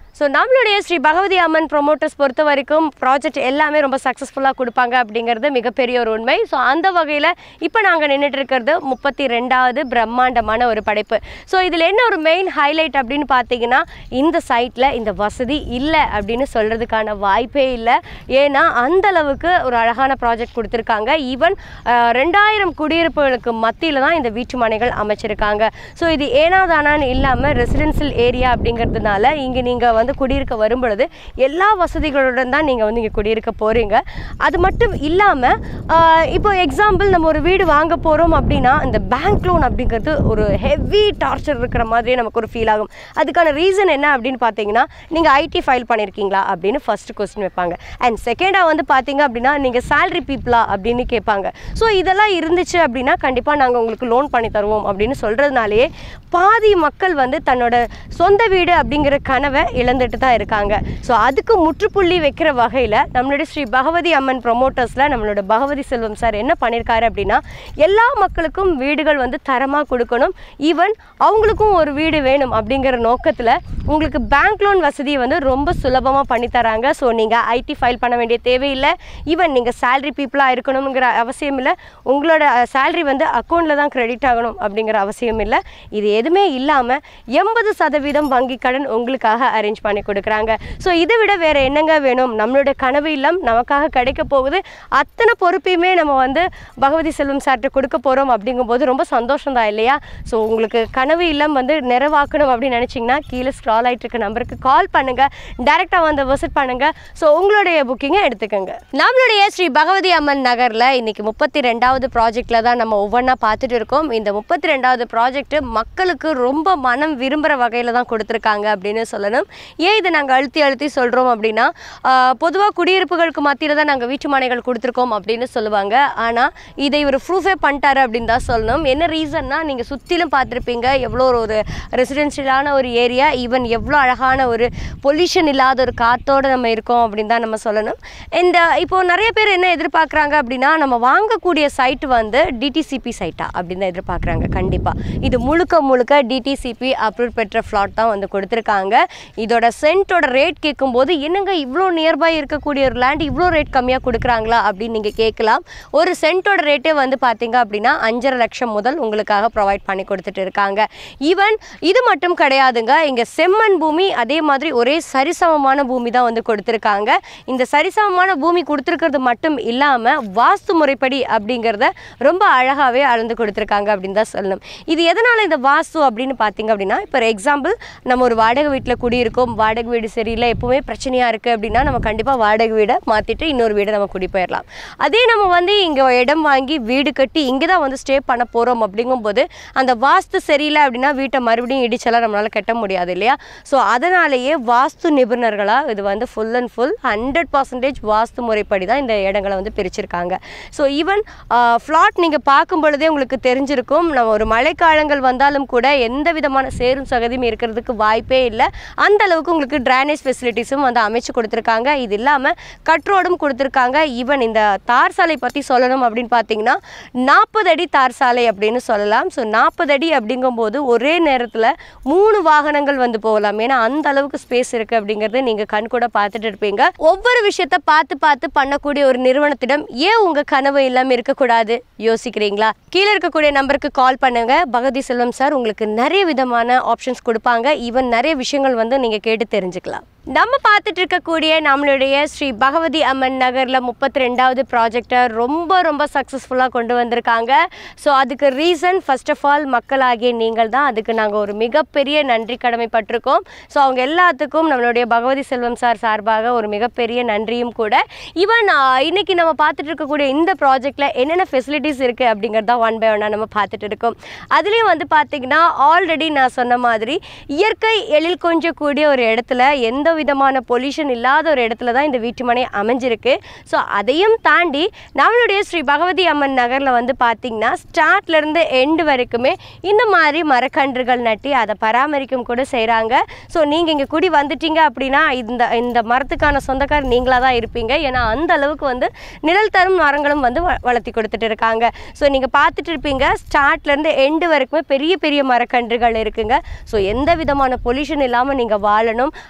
ஸோ நம்மளுடைய ஸ்ரீ பகவதி அம்மன் ப்ரொமோட்டர்ஸ் பொறுத்த வரைக்கும் ப்ராஜெக்ட் எல்லாமே ரொம்ப சக்ஸஸ்ஃபுல்லாக கொடுப்பாங்க அப்படிங்கிறது மிகப்பெரிய ஒரு உண்மை ஸோ அந்த வகையில் இப்போ நாங்கள் நின்றுட்டு இருக்கிறது முப்பத்தி ரெண்டாவது பிரம்மாண்டமான ஒரு படைப்பு ஸோ இதில் என்ன ஒரு மெயின் ஹைலைட் அப்படின்னு பார்த்தீங்கன்னா இந்த சைட்டில் இந்த வசதி இல்லை அப்படின்னு சொல்கிறதுக்கான வாய்ப்பே இல்லை ஏன்னா அந்த அளவுக்கு ஒரு அழகான ப்ராஜெக்ட் கொடுத்துருக்காங்க ஈவன் ரெண்டாயிரம் குடியிருப்புகளுக்கு மத்தியில் தான் இந்த வீட்டு மனைகள் அமைச்சிருக்காங்க ஸோ இது ஏனாதானான்னு இல்லாமல் ரெசிடென்சியல் ஏரியா அப்படிங்கிறதுனால இங்கே நீங்கள் வந்து குடியிருக்க வரும்பொழுது எல்லா வசதிகளுடன் தான் நீங்கள் வந்து இங்கே குடியிருக்க போகிறீங்க அது மட்டும் இல்லாமல் இப்போ எக்ஸாம்பிள் நம்ம ஒரு வீடு வாங்க போகிறோம் அப்படின்னா இந்த பேங்க் லோன் அப்படிங்கிறது ஒரு ஹெவி டார்ச்சர் இருக்கிற மாதிரியே நமக்கு ஒரு ஃபீல் ஆகும் அதுக்கான ரீசன் என்ன அப்படின்னு பார்த்தீங்கன்னா நீங்கள் ஐடி ஃபைல் பண்ணியிருக்கீங்களா அப்படின்னு ஃபர்ஸ்ட் கொஸ்டின் வைப்பாங்க அண்ட் செகண்டாக வந்து பார்த்தீங்க அப்படின்னா நீங்கள் salary பீப்புளா அப்படின்னு கேட்பாங்க ஸோ இதெல்லாம் இருந்துச்சு அப்படின்னா கண்டிப்பாக நாங்கள் உங்களுக்கு லோன் பண்ணி தருவோம் அப்படின்னு சொல்கிறதுனாலேயே பாதி மக்கள் வந்து தன்னோட சொந்த வீடு அப்படிங்கிற கனவை இழந்துட்டு தான் இருக்காங்க ஸோ அதுக்கு முற்றுப்புள்ளி வைக்கிற வகையில் நம்மளுடைய ஸ்ரீ பகவதி அம்மன் ப்ரொமோட்டர்ஸில் நம்மளோட பகவதி செல்வம் சார் என்ன பண்ணியிருக்காரு அப்படின்னா எல்லா மக்களுக்கும் வீடுகள் வந்து தரமாக கொடுக்கணும் ஈவன் அவங்களுக்கும் ஒரு வீடு வேணும் அப்படிங்கிற நோக்கத்தில் உங்களுக்கு பேங்க் லோன் வசதியை வந்து ரொம்ப சுலபமாக பண்ணி தராங்க ஸோ நீங்கள் ஐடி ஃபைல் பண்ண வேண்டிய தேவையில்லை ஈவன் நீங்கள் salary பீப்புளாக இருக்கணுங்கிற அவசியம் இல்லை உங்களோட salary வந்து அக்கௌண்ட்டில் தான் கிரெடிட் ஆகணும் அப்படிங்கிற அவசியம் இல்லை இது எதுவுமே இல்லாமல் எண்பது சதவீதம் வங்கி கடன் உங்களுக்காக அரேஞ்ச் பண்ணி கொடுக்குறாங்க ஸோ இதை விட வேறு என்னங்க வேணும் நம்மளோட கனவு இல்லம் நமக்காக கிடைக்க போகுது அத்தனை பொறுப்பையுமே நம்ம வந்து பகவதி செல்வம் சார்கிட்ட கொடுக்க போகிறோம் அப்படிங்கும்போது ரொம்ப சந்தோஷம் தான் இல்லையா ஸோ உங்களுக்கு கனவு இல்லம் வந்து நிறைவாக்கணும் அப்படின்னு நினச்சிங்கன்னா கீழே ஸ்க்ரால் ஆகிட்டு இருக்க நம்பருக்கு கால் பண்ணுங்கள் டேரெக்டாக வந்து விசிட் பண்ணுங்கள் ஸோ உங்களுடைய புக்கிங்கை எடுத்துக்கோங்க நம்மளுடைய ஸ்ரீ பகவதி அம்மன் நகரில் இன்னைக்கு முப்பத்தி ரெண்டாவது ப்ராஜெக்டில் தான் நம்ம ஒவ்வொன்றா பார்த்துட்டு இருக்கோம் இந்த முப்பத்தி ரெண்டாவது ப்ராஜெக்ட் மக்களுக்கு ரொம்ப மனம் விரும்புகிற வகையில் தான் கொடுத்துருக்காங்க அப்படின்னு சொல்லணும் ஏன் இதை நாங்கள் அழுத்தி அழுத்தி சொல்கிறோம் அப்படின்னா பொதுவாக குடியிருப்புகளுக்கு மத்தியில் தான் நாங்கள் வீட்டு மனைகள் கொடுத்துருக்கோம் அப்படின்னு சொல்லுவாங்க ஆனால் இதை இவர் ப்ரூஃபே பண்ணிட்டாரு அப்படின்னு தான் சொல்லணும் என்ன ரீசன்னா நீங்கள் சுற்றிலும் பார்த்துருப்பீங்க எவ்வளோ ஒரு- ஒரு ரெசிடென்ஷியலான ஒரு ஏரியா ஈவன் எவ்வளோ அழகான ஒரு பொல்யூஷன் இல்லாத ஒரு காத்தோடு நம்ம இருக்கோம் அப்படின்னு தான் நம்ம சொல்லணும் இந்த இப்போ நிறைய பேர் என்ன எதிர்பார்க்குறாங்க அப்படின்னா நம்ம வாங்கக்கூடிய சைட் வந்து டிடிசிபி சைட்டா அப்படின்னு தான் எதிர்பார்க்குறாங்க கண்டிப்பாக இது முழுக்க முழுக்க டிடிசிபி அப்ரூவ் பெற்ற ஃப்ளாட் தான் வந்து கொடுத்துருக்காங்க இதோட சென்ட்டோட ரேட் கேட்கும்போது என்னங்க இவ்வளோ நியர்பை இருக்கக்கூடிய ஒரு லேண்ட் இவ்வளோ ரேட் கம்மியாக கொடுக்குறாங்களா அப்படின்னு நீங்கள் கேட்கலாம் ஒரு சென்ட்டோட ரேட்டே வந்து பார்த்தீங்க அப்படின்னா அஞ்சரை லட்சம் முதல் உங்களுக்காக ப்ரொவைட் பண்ணி கொடுத்துட்டு இருக்காங்க ஈவன் இது மட்டும் கிடையாதுங்க இங்கே செம்மண் பூமி அதே மாதிரி ஒரே சரிசமமான பூமி தான் வந்து கொடுத்துருக்காங்க இந்த சரிசமமான பூமி கொடுத்துருக்கிறது மட்டும் இல்லாமல் வாஸ்து முறைப்படி அப்படிங்கிறத ரொம்ப அழகாகவே அளந்து கொடுத்துருக்காங்க அப்படின்னு தான் சொல்லணும் இது எதனால் இந்த வாஸ்து அப்படின்னு பார்த்தீங்க அப்படின்னா இப்போ எக்ஸாம்பிள் நம்ம ஒரு வாடகை வீட்டில் குடியிருக்கோம் வாடகை வீடு சரியில்லை எப்பவுமே பிரச்சனையாக இருக்குது அப்படின்னா நம்ம கண்டிப்பாக வாடகை வீடை மாற்றிட்டு இன்னொரு வீடை நம்ம குடி போயிடலாம் அதே நம்ம வந்து இங்கே இடம் வாங்கி வீடு கட்டி இங்கே தான் வந்து ஸ்டே பண்ண போகிறோம் அப்படிங்கும்போது அந்த வாஸ்து சரியில்லை அப்படின்னா வீட்டை மறுபடியும் இடிச்செல்லாம் நம்மளால் கட்ட முடியாது இல்லையா ஸோ அதனாலேயே வாஸ்து நிபுணர்களாக இது வந்து full and full hundred percentage vastu முறைப்படி தான் இந்த இடங்களை வந்து பிரிச்சிருக்காங்க ஸோ ஈவன் ஃப்ளாட் நீங்கள் பார்க்கும் பொழுதே உங்களுக்கு தெரிஞ்சிருக்கும் நம்ம ஒரு மழைக்காலங்கள் வந்தாலும் கூட எந்த விதமான சேரும் சகதியும் இருக்கிறதுக்கு வாய்ப்பே இல்லை அந்த அளவுக்கு உங்களுக்கு ட்ரைனேஜ் ஃபெசிலிட்டிஸும் வந்து அமைச்சு கொடுத்துருக்காங்க இது இல்லாமல் கட் ரோடும் கொடுத்துருக்காங்க ஈவன் இந்த தார் சாலை பற்றி சொல்லணும் அப்படின்னு பார்த்தீங்கன்னா நாற்பது அடி தார் சாலை அப்படின்னு சொல்லலாம் ஸோ நாற்பது அடி அப்படிங்கும்போது ஒரே நேரத்தில் மூணு வாகனங்கள் வந்து போகலாம் ஏன்னா அந்த அளவுக்கு ஸ்பேஸ் இருக்குது அப்படிங்கிறது நீங்கள் கண் கூட பார்த்துட்டு இருப்பீங்க ஒவ்வொரு விஷயத்த பார்த்து பார்த்து பண்ணக்கூடிய ஒரு நிறுவனத்திடம் ஏன் உங்கள் கனவு இல்லாமல் இருக்கக்கூடாது யோசிக்கிறீங்களா கீழே இருக்கக்கூடிய நம்பருக்கு கால் பண்ணுங்க பகதி செல்வம் சார் உங்களுக்கு நிறைய விதமான ஆப்ஷன்ஸ் கொடுப்பாங்க ஈவன் நிறைய விஷயங்கள் வந்து நீங்கள் கேட்டு தெரிஞ்சுக்கலாம் நம்ம பார்த்துட்டு இருக்கக்கூடிய நம்மளுடைய ஸ்ரீ பகவதி அம்மன் நகரில் முப்பத்தி ரெண்டாவது ப்ராஜெக்டை ரொம்ப ரொம்ப சக்ஸஸ்ஃபுல்லாக கொண்டு வந்திருக்காங்க ஸோ அதுக்கு ரீசன் ஃபர்ஸ்ட் ஆஃப் ஆல் மக்களாகிய நீங்கள் தான் அதுக்கு நாங்கள் ஒரு மிகப்பெரிய நன்றி கடமைப்பட்டிருக்கோம் ஸோ அவங்க எல்லாத்துக்கும் நம்மளுடைய பகவதி செல்வம் சார் சார்பாக ஒரு மிகப்பெரிய நன்றியும் கூட ஈவன் இன்னைக்கு நம்ம பார்த்துட்டு இருக்கக்கூடிய இந்த ப்ராஜெக்டில் என்னென்ன ஃபெசிலிட்டிஸ் இருக்குது அப்படிங்கிறத ஒன் பை ஒன்னாக நம்ம பார்த்துட்டு இருக்கோம் அதுலேயும் வந்து பார்த்திங்கன்னா ஆல்ரெடி நான் சொன்ன மாதிரி இயற்கை எழில் கொஞ்சக்கூடிய ஒரு இடத்துல எந்த விதமான பொல்யூஷன் இல்லாத ஒரு இடத்துல தான் இந்த வீட்டுமனை அமைஞ்சிருக்கு ஸோ அதையும் தாண்டி நம்மளுடைய ஸ்ரீ பகவதி அம்மன் நகரில் வந்து பார்த்திங்கன்னா ஸ்டார்ட்லேருந்து எண்டு வரைக்குமே இந்த மாதிரி மரக்கன்றுகள் நட்டி அதை பராமரிக்கும் கூட செய்கிறாங்க ஸோ நீங்கள் இங்கே குடி வந்துட்டீங்க அப்படின்னா இந்த இந்த மரத்துக்கான சொந்தக்காரர் நீங்களாக தான் இருப்பீங்க ஏன்னா அந்த அளவுக்கு வந்து நிழல் தரும் மரங்களும் வந்து வ- வளர்த்தி கொடுத்துட்டு இருக்காங்க ஸோ நீங்கள் பார்த்துட்டு இருப்பீங்க ஸ்டார்ட்லேருந்து எண்டு வரைக்குமே பெரிய பெரிய மரக்கன்றுகள் இருக்குங்க ஸோ எந்த விதமான பொல்யூஷன் இல்லாமல் நீங்கள் வாழணும் அதுவும்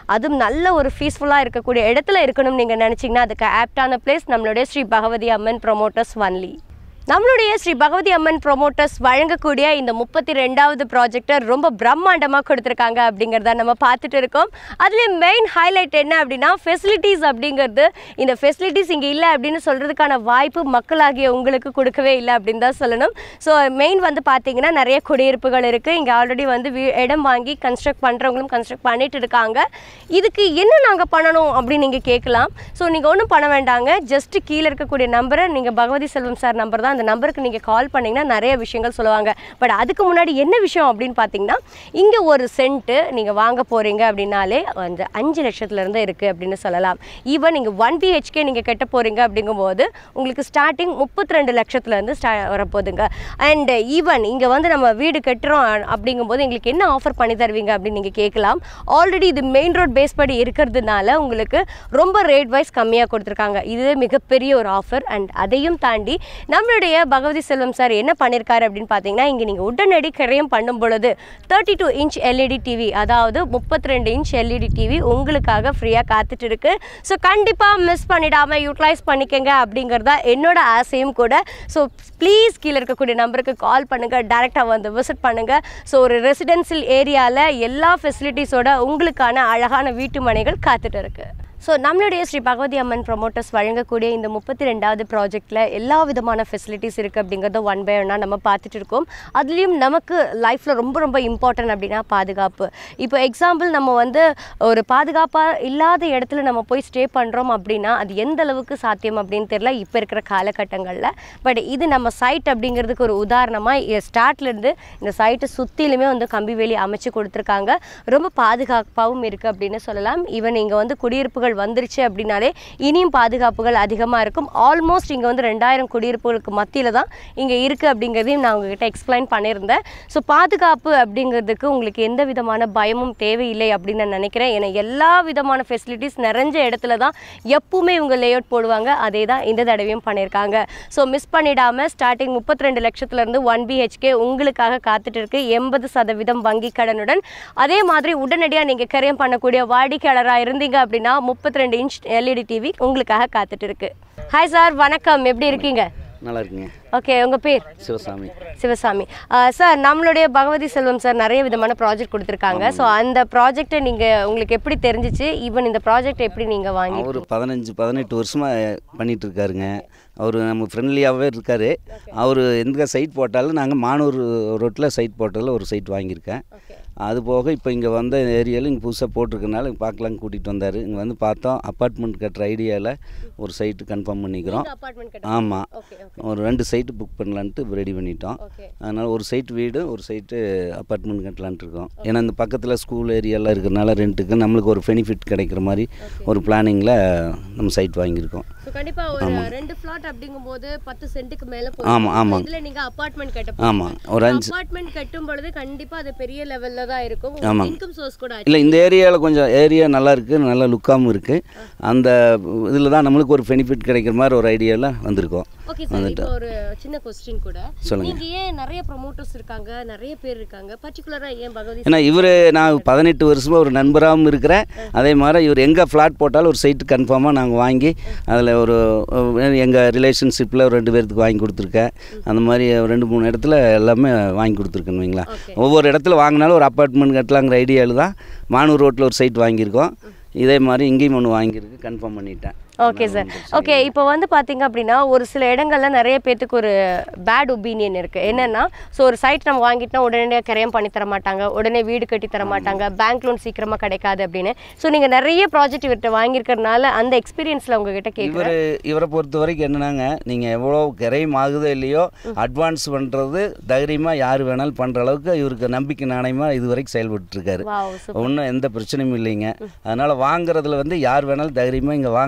நல்ல ஒரு பீஸ்ஃபுல்லாக இருக்கக்கூடிய இடத்துல இருக்கணும்னு நீங்கள் நினச்சிங்கன்னா அதுக்கு ஆப்டான பிளேஸ் நம்மளுடைய ஸ்ரீ பகவதி அம்மன் ப்ரொமோட்டர்ஸ் ஒன்லி நம்மளுடைய ஸ்ரீ பகவதி அம்மன் ப்ரொமோட்டர்ஸ் வழங்கக்கூடிய இந்த முப்பத்தி ரெண்டாவது ப்ராஜெக்டை ரொம்ப பிரம்மாண்டமாக கொடுத்துருக்காங்க அப்படிங்கிறத நம்ம பார்த்துட்டு இருக்கோம் அதுலேயும் மெயின் ஹைலைட் என்ன அப்படின்னா ஃபெசிலிட்டிஸ் அப்படிங்கிறது இந்த ஃபெசிலிட்டிஸ் இங்கே இல்லை அப்படின்னு சொல்கிறதுக்கான வாய்ப்பு மக்களாகிய உங்களுக்கு கொடுக்கவே இல்லை அப்படின்னு தான் சொல்லணும் ஸோ மெயின் வந்து பார்த்தீங்கன்னா நிறைய குடியிருப்புகள் இருக்குது இங்கே ஆல்ரெடி வந்து வீ இடம் வாங்கி கன்ஸ்ட்ரக்ட் பண்ணுறவங்களும் கன்ஸ்ட்ரக்ட் பண்ணிட்டு இருக்காங்க இதுக்கு என்ன நாங்கள் பண்ணணும் அப்படின்னு நீங்கள் கேட்கலாம் ஸோ நீங்கள் ஒன்றும் பண்ண வேண்டாங்க ஜஸ்ட் கீழே இருக்கக்கூடிய நம்பரை நீங்கள் பகவதி செல்வம் சார் நம்பர் தான் அந்த நம்பருக்கு நீங்கள் கால் பண்ணிங்கன்னா நிறைய விஷயங்கள் சொல்லுவாங்க பட் அதுக்கு முன்னாடி என்ன விஷயம் அப்படின்னு பார்த்தீங்கன்னா இங்கே ஒரு சென்ட்டு நீங்கள் வாங்க போகிறீங்க அப்படின்னாலே அந்த அஞ்சு லட்சத்துலேருந்து இருக்குது அப்படின்னு சொல்லலாம் ஈவன் நீங்கள் ஒன் பிஹெச்கே நீங்கள் கட்ட போகிறீங்க அப்படிங்கும்போது உங்களுக்கு ஸ்டார்டிங் முப்பத்தி ரெண்டு லட்சத்துலேருந்து ஸ்டா வரப்போகுதுங்க அண்ட் ஈவன் இங்கே வந்து நம்ம வீடு கட்டுறோம் அப்படிங்கும்போது எங்களுக்கு என்ன ஆஃபர் பண்ணி தருவீங்க அப்படின்னு நீங்கள் கேட்கலாம் ஆல்ரெடி இது மெயின் ரோட் பேஸ் படி இருக்கிறதுனால உங்களுக்கு ரொம்ப ரேட் வைஸ் கம்மியாக கொடுத்துருக்காங்க இது மிகப்பெரிய ஒரு ஆஃபர் அண்ட் அதையும் தாண்டி நம்மளுடைய பகவதி செல்வம் சார் என்ன பண்ணியிருக்காரு அப்படின்னு பார்த்தீங்கன்னா இங்கே நீங்கள் உடனடி கிரயம் பண்ணும் பொழுது thirty two inch LED TV அதாவது முப்பத்தி ரெண்டு இன்ச் எல்இடி டிவி உங்களுக்காக ஃப்ரீயாக காத்துட்டு இருக்கு ஸோ கண்டிப்பாக மிஸ் பண்ணிடாமல் யூட்டிலைஸ் பண்ணிக்கங்க அப்படிங்கிறதா என்னோட ஆசையும் கூட ஸோ ப்ளீஸ் கீழே இருக்கக்கூடிய நம்பருக்கு கால் பண்ணுங்கள் டேரெக்டாக வந்து விசிட் பண்ணுங்கள் ஸோ ஒரு ரெசிடென்சியல் ஏரியாவில் எல்லா ஃபெசிலிட்டிஸோட உங்களுக்கான அழகான வீட்டு மனைகள் காத்துட்டு இருக்கு ஸோ நம்மளுடைய ஸ்ரீ பகவதி அம்மன் ப்ரொமோட்டர்ஸ் வழங்கக்கூடிய இந்த முப்பத்தி ரெண்டாவது ப்ராஜெக்ட்டில் எல்லா விதமான ஃபெசிலிட்டிஸ் இருக்குது அப்படிங்கிறத ஒன் பை ஒன்னாக நம்ம பார்த்துட்டு இருக்கோம் அதுலேயும் நமக்கு லைஃப்பில் ரொம்ப ரொம்ப இம்பார்ட்டன்ட் அப்படின்னா பாதுகாப்பு இப்போ எக்ஸாம்பிள் நம்ம வந்து ஒரு பாதுகாப்பாக இல்லாத இடத்துல நம்ம போய் ஸ்டே பண்ணுறோம் அப்படின்னா அது எந்த அளவுக்கு சாத்தியம் அப்படின்னு தெரியல இப்போ இருக்கிற காலகட்டங்களில் பட் இது நம்ம சைட் அப்படிங்கிறதுக்கு ஒரு உதாரணமாக ஸ்டார்ட்லேருந்து இந்த சைட்டை சுற்றிலுமே வந்து கம்பி வேலி அமைச்சு கொடுத்துருக்காங்க ரொம்ப பாதுகாப்பாகவும் இருக்குது அப்படின்னு சொல்லலாம் ஈவன் இங்கே வந்து குடியிருப்புகள் வந்துருச்சு அப்படின்னாலே இனியும் பாதுகாப்புகள் அதிகமாக இருக்கும் ஆல்மோஸ்ட் இங்கே வந்து ரெண்டாயிரம் குடியிருப்புகளுக்கு மத்தியில் தான் இங்கே இருக்குது அப்படிங்கிறதையும் நான் உங்ககிட்ட எக்ஸ்பிளைன் பண்ணியிருந்தேன் ஸோ பாதுகாப்பு அப்படிங்கிறதுக்கு உங்களுக்கு எந்த விதமான பயமும் தேவையில்லை அப்படின்னு நான் நினைக்கிறேன் ஏன்னா எல்லா விதமான ஃபெசிலிட்டிஸ் நிறைஞ்ச இடத்துல தான் எப்பவுமே இவங்க லேஅவுட் போடுவாங்க அதே தான் இந்த தடவையும் பண்ணியிருக்காங்க ஸோ மிஸ் பண்ணிடாமல் ஸ்டார்டிங் முப்பத்தி ரெண்டு லட்சத்துலேருந்து ஒன் பிஹெச்கே உங்களுக்காக காத்துட்டு இருக்கு எண்பது சதவீதம் வங்கி கடனுடன் அதே மாதிரி உடனடியாக நீங்கள் கரியம் பண்ணக்கூடிய வாடிக்கையாளராக இருந்தீங்க அப்படின்னா முப்பத்தி ரெண்டு இன்ச் எல்இடி டிவி உங்களுக்காக காத்துட்டு இருக்கு ஹாய் சார் வணக்கம் எப்படி இருக்கீங்க நல்லா இருக்குங்க ஓகே உங்கள் பேர் சிவசாமி சிவசாமி சார் நம்மளுடைய பகவதி செல்வம் சார் நிறைய விதமான ப்ராஜெக்ட் கொடுத்துருக்காங்க ஸோ அந்த ப்ராஜெக்ட்டை நீங்கள் உங்களுக்கு எப்படி தெரிஞ்சிச்சு ஈவன் இந்த ப்ராஜெக்ட் எப்படி நீங்கள் வாங்கி அவர் பதினஞ்சு பதினெட்டு வருஷமாக பண்ணிட்டு இருக்காருங்க அவர் நம்ம ஃப்ரெண்ட்லியாகவே இருக்கார் அவர் எந்த சைட் போட்டாலும் நாங்கள் மானூர் ரோட்டில் சைட் போட்டதில் ஒரு சைட் வாங்கியிருக்கேன் ஓகே அது போக இப்போ இங்கே வந்த ஏரியாவில் இங்கே புதுசாக போட்டிருக்கனால இங்கே பார்க்கலாம் கூட்டிகிட்டு வந்தார் இங்கே வந்து பார்த்தோம் அப்பார்ட்மெண்ட் கட்டுற ஐடியாவில் ஒரு சைட்டு கன்ஃபார்ம் பண்ணிக்கிறோம் அப்பார்ட்மெண்ட் கட்ட ஆமாம் ஓகே ஓகே ஒரு ரெண்டு சைட்டு புக் பண்ணலான்ட்டு ரெடி பண்ணிட்டோம் ஓகே அதனால் ஒரு சைட் வீடு ஒரு சைட்டு அப்பார்ட்மெண்ட் கட்டலான்ட்டு இருக்கோம் ஏன்னா இந்த பக்கத்தில் ஸ்கூல் ஏரியாலாம் இருக்கிறனால ரெண்ட்டுக்கு நம்மளுக்கு ஒரு பெனிஃபிட் கிடைக்கிற மாதிரி ஒரு பிளானிங்கில் நம்ம சைட் வாங்கியிருக்கோம் ஸோ கண்டிப்பா ஒரு ரெண்டு ஃபிளாட் அப்படிங்கும்போது பத்து சென்ட்டுக்கு மேல ஆமாம் ஆமாம் இதுல நீங்க அபார்ட்மெண்ட் கட்ட ஆமாம் ஒரு அஞ்சு அபார்ட்மெண்ட் கட்டும் பொழுது கண்டிப்பா அது பெரிய லெவல்ல தான் இருக்கும் ஆமாம். இன்கம் சோர்ஸ் கூட இல்லை இந்த ஏரியாவில் கொஞ்சம் ஏரியா நல்லா இருக்குது நல்ல லுக்காகவும் இருக்குது அந்த இதில் தான் நம்மளுக்கு ஒரு பெனிஃபிட் கிடைக்கிற மாதிரி ஒரு ஐடியாவில் வந்திருக்கோம் ஓகே சார் இப்போ ஒரு சின்ன கொஸ்டின் கூட சொல்லுங்க. நீங்க ஏன் நிறைய ப்ரொமோட்டர்ஸ் இருக்காங்க நிறைய பேர் இருக்காங்க பர்டிகுலரா ஏன் பகவதி ஏன்னா இவர் நான் பதினெட்டு வருஷமாக ஒரு நண்பராகவும் இருக்கிறேன் அதே மாதிரி இவர் எங்கே ஃப்ளாட் போட்டாலும் ஒரு சைட்டு கன்ஃபார்மாக நாங்கள் வாங்கி அதில் ஒரு எங்கள் ரிலேஷன்ஷிப்பில் ஒரு ரெண்டு பேர்த்துக்கு வாங்கி கொடுத்துருக்கேன் அந்த மாதிரி ஒரு ரெண்டு மூணு இடத்துல எல்லாமே வாங்கி கொடுத்துருக்கேன்னு வைங்களேன் Okay. ஒவ்வொரு இடத்துல வாங்கினாலும் ஒரு அப்பார்ட்மெண்ட் கட்டலாங்கிற ஐடியாவில் தான் மானூர் ரோட்டில் ஒரு சைட் வாங்கியிருக்கோம் இதே மாதிரி இங்கேயும் ஒன்று வாங்கியிருக்கு கன்ஃபார்ம் பண்ணிட்டேன் ஓகே சார் ஓகே இப்போ வந்து பார்த்தீங்க அப்படின்னா ஒரு சில இடங்கள்ல நிறைய பேத்துக்கு ஒரு பேட் ஒப்பீனியன் இருக்குது என்னென்னா ஸோ ஒரு சைட் நம்ம வாங்கிட்டோம் உடனே கரையம் பண்ணி தர மாட்டாங்க உடனே வீடு கட்டி தர மாட்டாங்க பேங்க் லோன் சீக்கிரமாக கிடைக்காது அப்படின்னு ஸோ நீங்கள் நிறைய ப்ராஜெக்ட் இவர்கிட்ட வாங்கியிருக்கறனால அந்த எக்ஸ்பீரியன்ஸில் உங்ககிட்ட கேட்குறேன் இவர் இவரை பொறுத்த வரைக்கும் என்னன்னாங்க நீங்கள் எவ்வளோ கிரையும் ஆகுதோ இல்லையோ அட்வான்ஸ் பண்ணுறது தைரியமாக யார் வேணாலும் பண்ணுற அளவுக்கு இவருக்கு நம்பிக்கை நாணயமாக இது வரைக்கும் செயல்பட்டுருக்காரு வாவ் சூப்பர் ஒன்றும் எந்த பிரச்சனையும் இல்லைங்க அதனால் வாங்குறதுல வந்து யார் வேணாலும் தைரியமாக இங்கே வாங்குறதுக்கு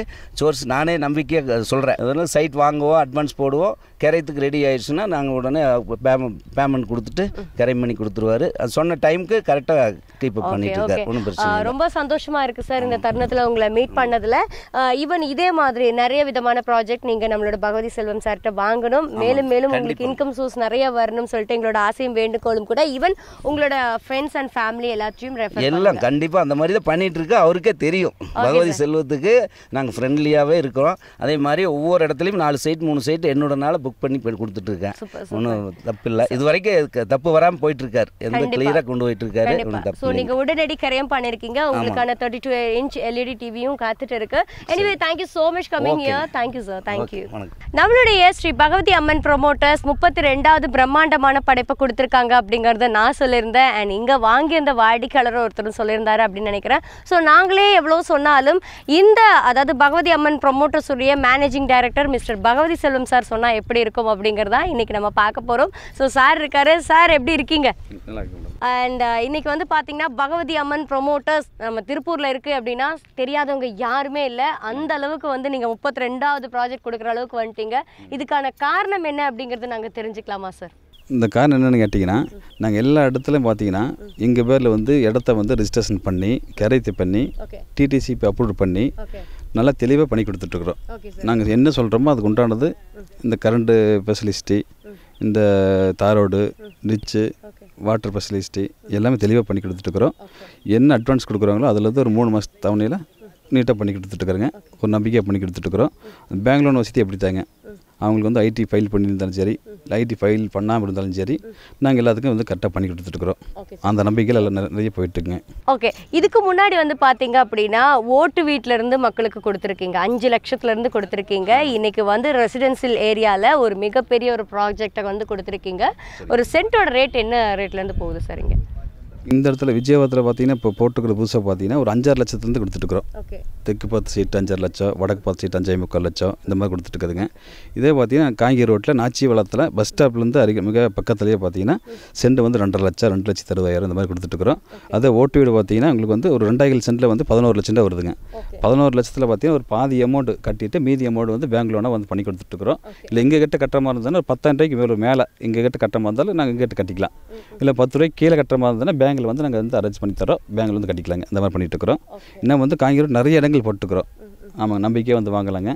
சோர்ஸ் நானே நம்பிக்கையாக சொல்கிறேன் அதனால் சைட் வாங்குவோம் அட்வான்ஸ் போடுவோம் கரையத்துக்கு ரெடி ஆயிடுச்சுன்னா நாங்கள் உடனே பேமெண்ட் கொடுத்துட்டு கரை பண்ணி கொடுத்துருவாரு அது சொன்ன டைமுக்கு கரெக்டாக கீப் அப் பண்ணிட்டு இருக்காரு ஒன்றும் பிரச்சனை இல்லை ரொம்ப சந்தோஷமா இருக்கு சார் இந்த தருணத்துல உங்களை மீட் பண்ணதுல ஈவன் இதே மாதிரி நிறைய விதமான ப்ராஜெக்ட் நீங்க நம்மளோட பகவதி செல்வம் சார்கிட்ட வாங்கணும் மேலும் மேலும் உங்களுக்கு இன்கம் சோர்ஸ் நிறைய வரணும்னு சொல்லிட்டு எங்களோட ஆசையும் வேண்டுகோளும் கூட ஈவன் உங்களோட ஃப்ரெண்ட்ஸ் அண்ட் ஃபேமிலி எல்லாத்தையும் ரெஃபர் எல்லாம் கண்டிப்பாக அந்த மாதிரி தான் பண்ணிட்டு இருக்கு அவருக்கே தெரியும் பகவதி செல்வத்துக்கு நாங்கள் ஃப்ரெண்ட்லியாகவே இருக்கிறோம் அதே மாதிரி ஒவ்வொரு இடத்துலையும் நாலு சைட் மூணு சைட் என்னோடனால புக் பண்ணி போய் கொடுத்துட்டு இருக்கேன் ஒன்றும் தப்பு இல்லை இது வரைக்கும் இதுக்கு தப்பு வராமல் போயிட்டு இருக்காரு எந்த கிளியராக கொண்டு போயிட்டு இருக்காரு ஒன்றும் தப்பு ஸோ நீங்க உடனடி கரையம் பண்ணிருக்கீங்க உங்களுக்கான தேர்ட்டி டூ இன்ச் எல்இடி டிவியும் காத்துட்டு இருக்கு anyway thank you so much coming here thank you sir thank you வணக்கம் நம்மளுடைய ஸ்ரீ பகவதி அம்மன் ப்ரொமோட்டர்ஸ் முப்பத்தி ரெண்டாவது பிரம்மாண்டமான படைப்பை கொடுத்துருக்காங்க அப்படிங்கறத நான் சொல்லியிருந்தேன் அண்ட் இங்க வாங்கியிருந்த வாடிக்கையாளர் ஒருத்தரும் சொல்லியிருந்தாரு அப்படின்னு நினைக்கிறேன் ஸோ நாங்களே எவ்வளோ சொன்னாலும் இந்த அதாவது பகவதி அம்மன் ப்ரொமோட்டர்ஸ் உடைய managing director mister Bhagavathi Selvam sir சொன்னா எப்படி இருக்கும் அப்படிங்கிறதா இன்னைக்கு நம்ம பார்க்க போறோம் ஸோ சார் இருக்காரு சார் எப்படி இருக்கீங்க நல்லா இருக்கு மேடம் அண்ட் இன்னைக்கு வந்து பார்த்தீங்கன்னா பகவதி அம்மன் ப்ரொமோட்டர்ஸ் நம்ம திருப்பூரில் இருக்குது அப்படின்னா தெரியாதவங்க யாருமே இல்லை அந்த அளவுக்கு வந்து நீங்கள் முப்பத்தி ரெண்டாவது ப்ராஜெக்ட் கொடுக்குற அளவுக்கு வந்துட்டீங்க இதுக்கான காரணம் என்ன அப்படிங்கிறது நாங்கள் தெரிஞ்சுக்கலாமா சார் இந்த காரணம் என்னென்னு கேட்டிங்கன்னா நாங்கள் எல்லா இடத்துலையும் பார்த்தீங்கன்னா எங்கள் பேரில் வந்து இடத்த வந்து ரெஜிஸ்ட்ரேஷன் பண்ணி கரைத்து பண்ணி ஓகே டிடிசிபி அப்ரூவ் பண்ணி ஓகே நல்லா தெளிவாக பண்ணி கொடுத்துட்ருக்குறோம் ஓகே நாங்கள் என்ன சொல்கிறோமோ அதுக்கு உண்டானது இந்த கரண்ட்டு ஃபெசிலிஸ்டி இந்த தாரோடு ரிச்சு ஓகே வாட்டர் ஃபெசிலிஸ்டி எல்லாமே தெளிவாக பண்ணி கொடுத்துட்ருக்குறோம் என்ன அட்வான்ஸ் கொடுக்குறாங்களோ அதில் வந்து ஒரு மூணு மாதம் தவணையில் நீட்டாக பண்ணி கொடுத்துட்ருக்குறேங்க ஒரு நம்பிக்கையாக பண்ணி கொடுத்துட்ருக்குறோம் பேங்க் லோன் வசதி எப்படி தாங்க அவங்களுக்கு வந்து ஐடி ஃபைல் பண்ணியிருந்தாலும் சரி ஐடி ஃபைல் பண்ணாமல் இருந்தாலும் சரி நாங்கள் எல்லாத்துக்கும் வந்து கரெக்டாக பண்ணி கொடுத்துட்ருக்குறோம் ஓகே அந்த நம்பிக்கையில் எல்லாம் நிறைய- நிறைய போயிட்டுருக்குங்க ஓகே இதுக்கு முன்னாடி வந்து பார்த்தீங்க அப்படின்னா ஓட்டு வீட்ல இருந்து மக்களுக்கு கொடுத்துருக்கீங்க அஞ்சு லட்சத்துல இருந்து கொடுத்துருக்கீங்க இன்னைக்கு வந்து ரெசிடென்சியல் ஏரியாவில் ஒரு மிகப்பெரிய ஒரு ப்ராஜெக்டை வந்து கொடுத்துருக்கீங்க ஒரு சென்ட்டோட ரேட் என்ன ரேட்ல இருந்து போகுது சார் இங்க இந்த இடத்துல விஜயவாத்தில் பார்த்தீங்கன்னா இப்போ போட்டுக்கிற புதுசாக பார்த்தீங்கன்னா ஒரு அஞ்சாறு லட்சத்துலேருந்து கொடுத்துட்ருக்குறோம் ஓகே தெற்கு பார்த்து சீட் அஞ்சாறு லட்சம் வடக்கு பார்த்து சீட் அஞ்சே முக்கால் லட்சம் இந்த மாதிரி கொடுத்துட்டுருக்குதுங்க இதே பார்த்தீங்கன்னா காங்கி ரோட்டில் நாச்சிவளத்தில் பஸ் ஸ்டாப்லேருந்து அருகே மிக பக்கத்துலேயே பார்த்தீங்கன்னா சென்ட் வந்து ரெண்டரை லட்சம் ரெண்டு லட்சத்தி அறுபதாயிரம் இந்த மாதிரி கொடுத்துட்ருக்குறோம் அதே ஓட்டு வீடு பார்த்தீங்கன்னா உங்களுக்கு வந்து ஒரு ரெண்டாயிரம் சென்ட்டில் வந்து பதினோரு லட்சம் ரூபா வருதுங்க ஓகே பதினோரு லட்சத்தில் பார்த்தீங்கன்னா ஒரு பாதி அமௌண்ட் கட்டிட்டு மீதி அமௌண்ட் வந்து பேங்க் லோனாக வந்து பண்ணி கொடுத்துட்ருக்குறோம் இல்லை எங்கள் கிட்ட கட்டுற மாதிரி இருந்ததுன்னா ஒரு பத்தாயிரம் ரூபாய்க்கு மேலே மேலே எங்கள் கிட்ட கட்டுற மாதிரி இருந்தாலும் நாங்கள் எங்கள் கிட்ட கட்டிக்கலாம் இல்லை பத்து ரூபாய்க்கு கீழே கட்டுற மாதிரி இருந்ததுன்னா பேங்கில் வந்து நாங்கள் வந்து அரேஞ்ச் பண்ணி தரோம் பேங்கில் வந்து கட்டிக்கலாங்க இந்த மாதிரி பண்ணிட்டு இருக்கிறோம் இன்னும் வந்து காங்கிரூர் நிறைய இடங்கள் போட்டுக்கிறோம் ஆமாங்க நம்பிக்கையாக வந்து வாங்கலாங்க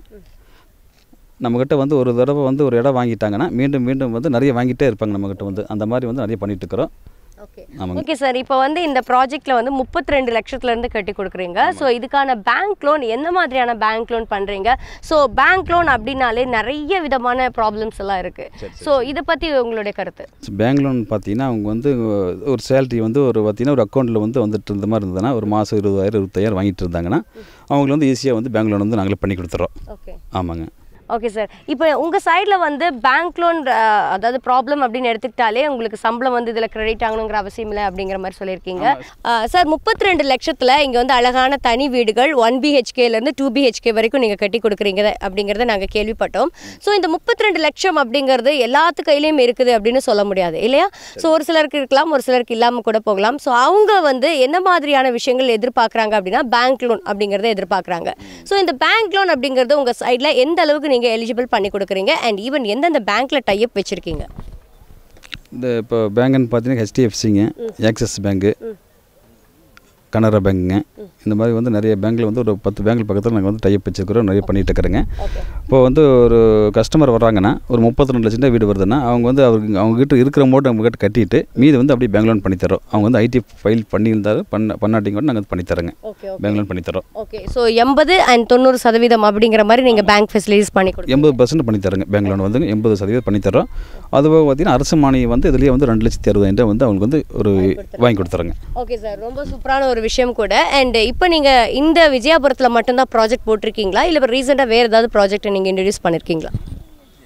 நம்மக்கிட்ட வந்து ஒரு தடவை வந்து ஒரு இடம் வாங்கிட்டாங்கன்னா மீண்டும் மீண்டும் வந்து நிறைய வாங்கிட்டே இருப்பாங்க நம்மக்கிட்ட வந்து அந்த மாதிரி வந்து நிறைய பண்ணிட்டு இருக்கிறோம் ஓகே ஆமாங்க ஓகே சார் இப்போ வந்து இந்த ப்ராஜெக்ட்ல வந்து முப்பத்தி ரெண்டு லட்சத்துல இருந்து கட்டி கொடுக்குறீங்க ஸோ இதுக்கான பேங்க் லோன் எந்த மாதிரியான பேங்க் லோன் பண்றீங்க ஸோ பேங்க் லோன் அப்படின்னாலே நிறைய விதமான ப்ராப்ளம்ஸ் எல்லாம் இருக்கு ஸோ இதை பத்தி உங்களுடைய கருத்து பேங்க் லோன் பார்த்தீங்கன்னா அவங்க வந்து ஒரு சேலரி வந்து ஒரு பார்த்தீங்கன்னா ஒரு அக்கௌண்ட்டில் வந்து வந்துட்டு இருந்த மாதிரி இருந்ததுன்னா ஒரு மாதம் இருபதாயிரம் இருபத்தாயிரம் வாங்கிட்டு இருந்தாங்கன்னா அவங்களுக்கு வந்து ஈஸியாக வந்து பேங்க் லோன் வந்து நாங்களே பண்ணி கொடுத்துறோம் ஓகே ஆமாங்க ஓகே சார் இப்போ உங்கள் சைடில் வந்து பேங்க் லோன் அதாவது ப்ராப்ளம் அப்படின்னு எடுத்துக்கிட்டாலே உங்களுக்கு சம்பளம் வந்து இதில் கிரெடிட் ஆகணுங்கிற அவசியம் இல்லை அப்படிங்கிற மாதிரி சொல்லியிருக்கீங்க சார் முப்பத்தி ரெண்டு லட்சத்தில் இங்கே வந்து அழகான தனி வீடுகள் ஒன் பிஹெச்கேலேருந்து டூ பிஹெச்கே வரைக்கும் நீங்கள் கட்டி கொடுக்குறீங்க அப்படிங்கிறத நாங்கள் கேள்விப்பட்டோம் ஸோ இந்த முப்பத்தி ரெண்டு லட்சம் அப்படிங்கிறது எல்லாத்து கையிலையும் இருக்குது அப்படின்னு சொல்ல முடியாது இல்லையா ஸோ ஒரு சிலருக்கு இருக்கலாம் ஒரு சிலருக்கு இல்லாமல் கூட போகலாம் ஸோ அவங்க வந்து என்ன மாதிரியான விஷயங்கள் எதிர்பார்க்குறாங்க அப்படின்னா பேங்க் லோன் அப்படிங்கிறத எதிர்பார்க்குறாங்க ஸோ இந்த பேங்க் லோன் அப்படிங்கிறது உங்கள் சைடில் எந்த அளவுக்கு நீங்கள் எலிஜிபிள் பண்ணி கொடுக்குறீங்க அண்ட் ஈவன் எந்தெந்த பேங்க்கில் டைப் வச்சுருக்கீங்க இந்த இப்போ பேங்குன்னு பார்த்தீங்கன்னா ஹெச்டிஎஃப்சிங்க ஆக்சிஸ் பேங்க்கு கனரா பேங்குங்க இந்த மாதிரி வந்து நிறைய பேங்க்கில் வந்து ஒரு பத்து பேங்க் பக்கத்தில் நாங்கள் வந்து டைப் வச்சுருக்கிறோம் நிறைய பண்ணிட்டு இருக்கிறோங்க ஓகே இப்போ வந்து ஒரு கஸ்டமர் வர்றாங்கன்னா ஒரு முப்பத்தி ரெண்டு லட்சம் ரூபாய் வீடு வருதுன்னா அவங்க வந்து அவருக்கு அவங்ககிட்ட இருக்கிற அமௌண்ட் நம்ம கிட்ட கட்டிட்டு மீதி வந்து அப்படியே பேங்க் லோன் பண்ணி தரோம் அவங்க வந்து ஐடி ஃபைல் பண்ணியிருந்தாலும் பண்ண பண்ணாட்டிங்க கூட நாங்கள் பண்ணி தரோங்க ஓகே ஓகே பேங்க் லோன் பண்ணி தரோம் ஓகே ஸோ எண்பது அண்ட் தொண்ணூறு சதவீதம் அப்படிங்கிற மாதிரி நீங்கள் பேங்க் ஃபெசிலிட்டிஸ் பண்ணி கொடுங்க எண்பது பர்சன்ட் பண்ணி தரோங்க பேங்க் லோன் வந்து எண்பது சதவீதம் பண்ணி தரோம் அதுபோக பார்த்தீங்கன்னா அரசு மானியம் வந்து இதுலேயே வந்து ரெண்டு லட்சத்தி அறுபதாயிரம் ரூபாய் வந்து அவங்களுக்கு வந்து ஒரு வாங்கி கொடுத்துறோங்க ஓகே சார் ரொம்ப சூப்பரான ஒரு விஷயம் கூட அண்ட் இப்போ நீங்கள் இந்த விஜயாபுரத்தில் மட்டும்தான் ப்ராஜெக்ட் போட்டிருக்கீங்களா இல்லை இப்போ ரீசெண்டாக வேறு ஏதாவது ப்ராஜெக்ட் நீங்கள் இன்ட்ரடியூஸ் பண்ணியிருக்கீங்களா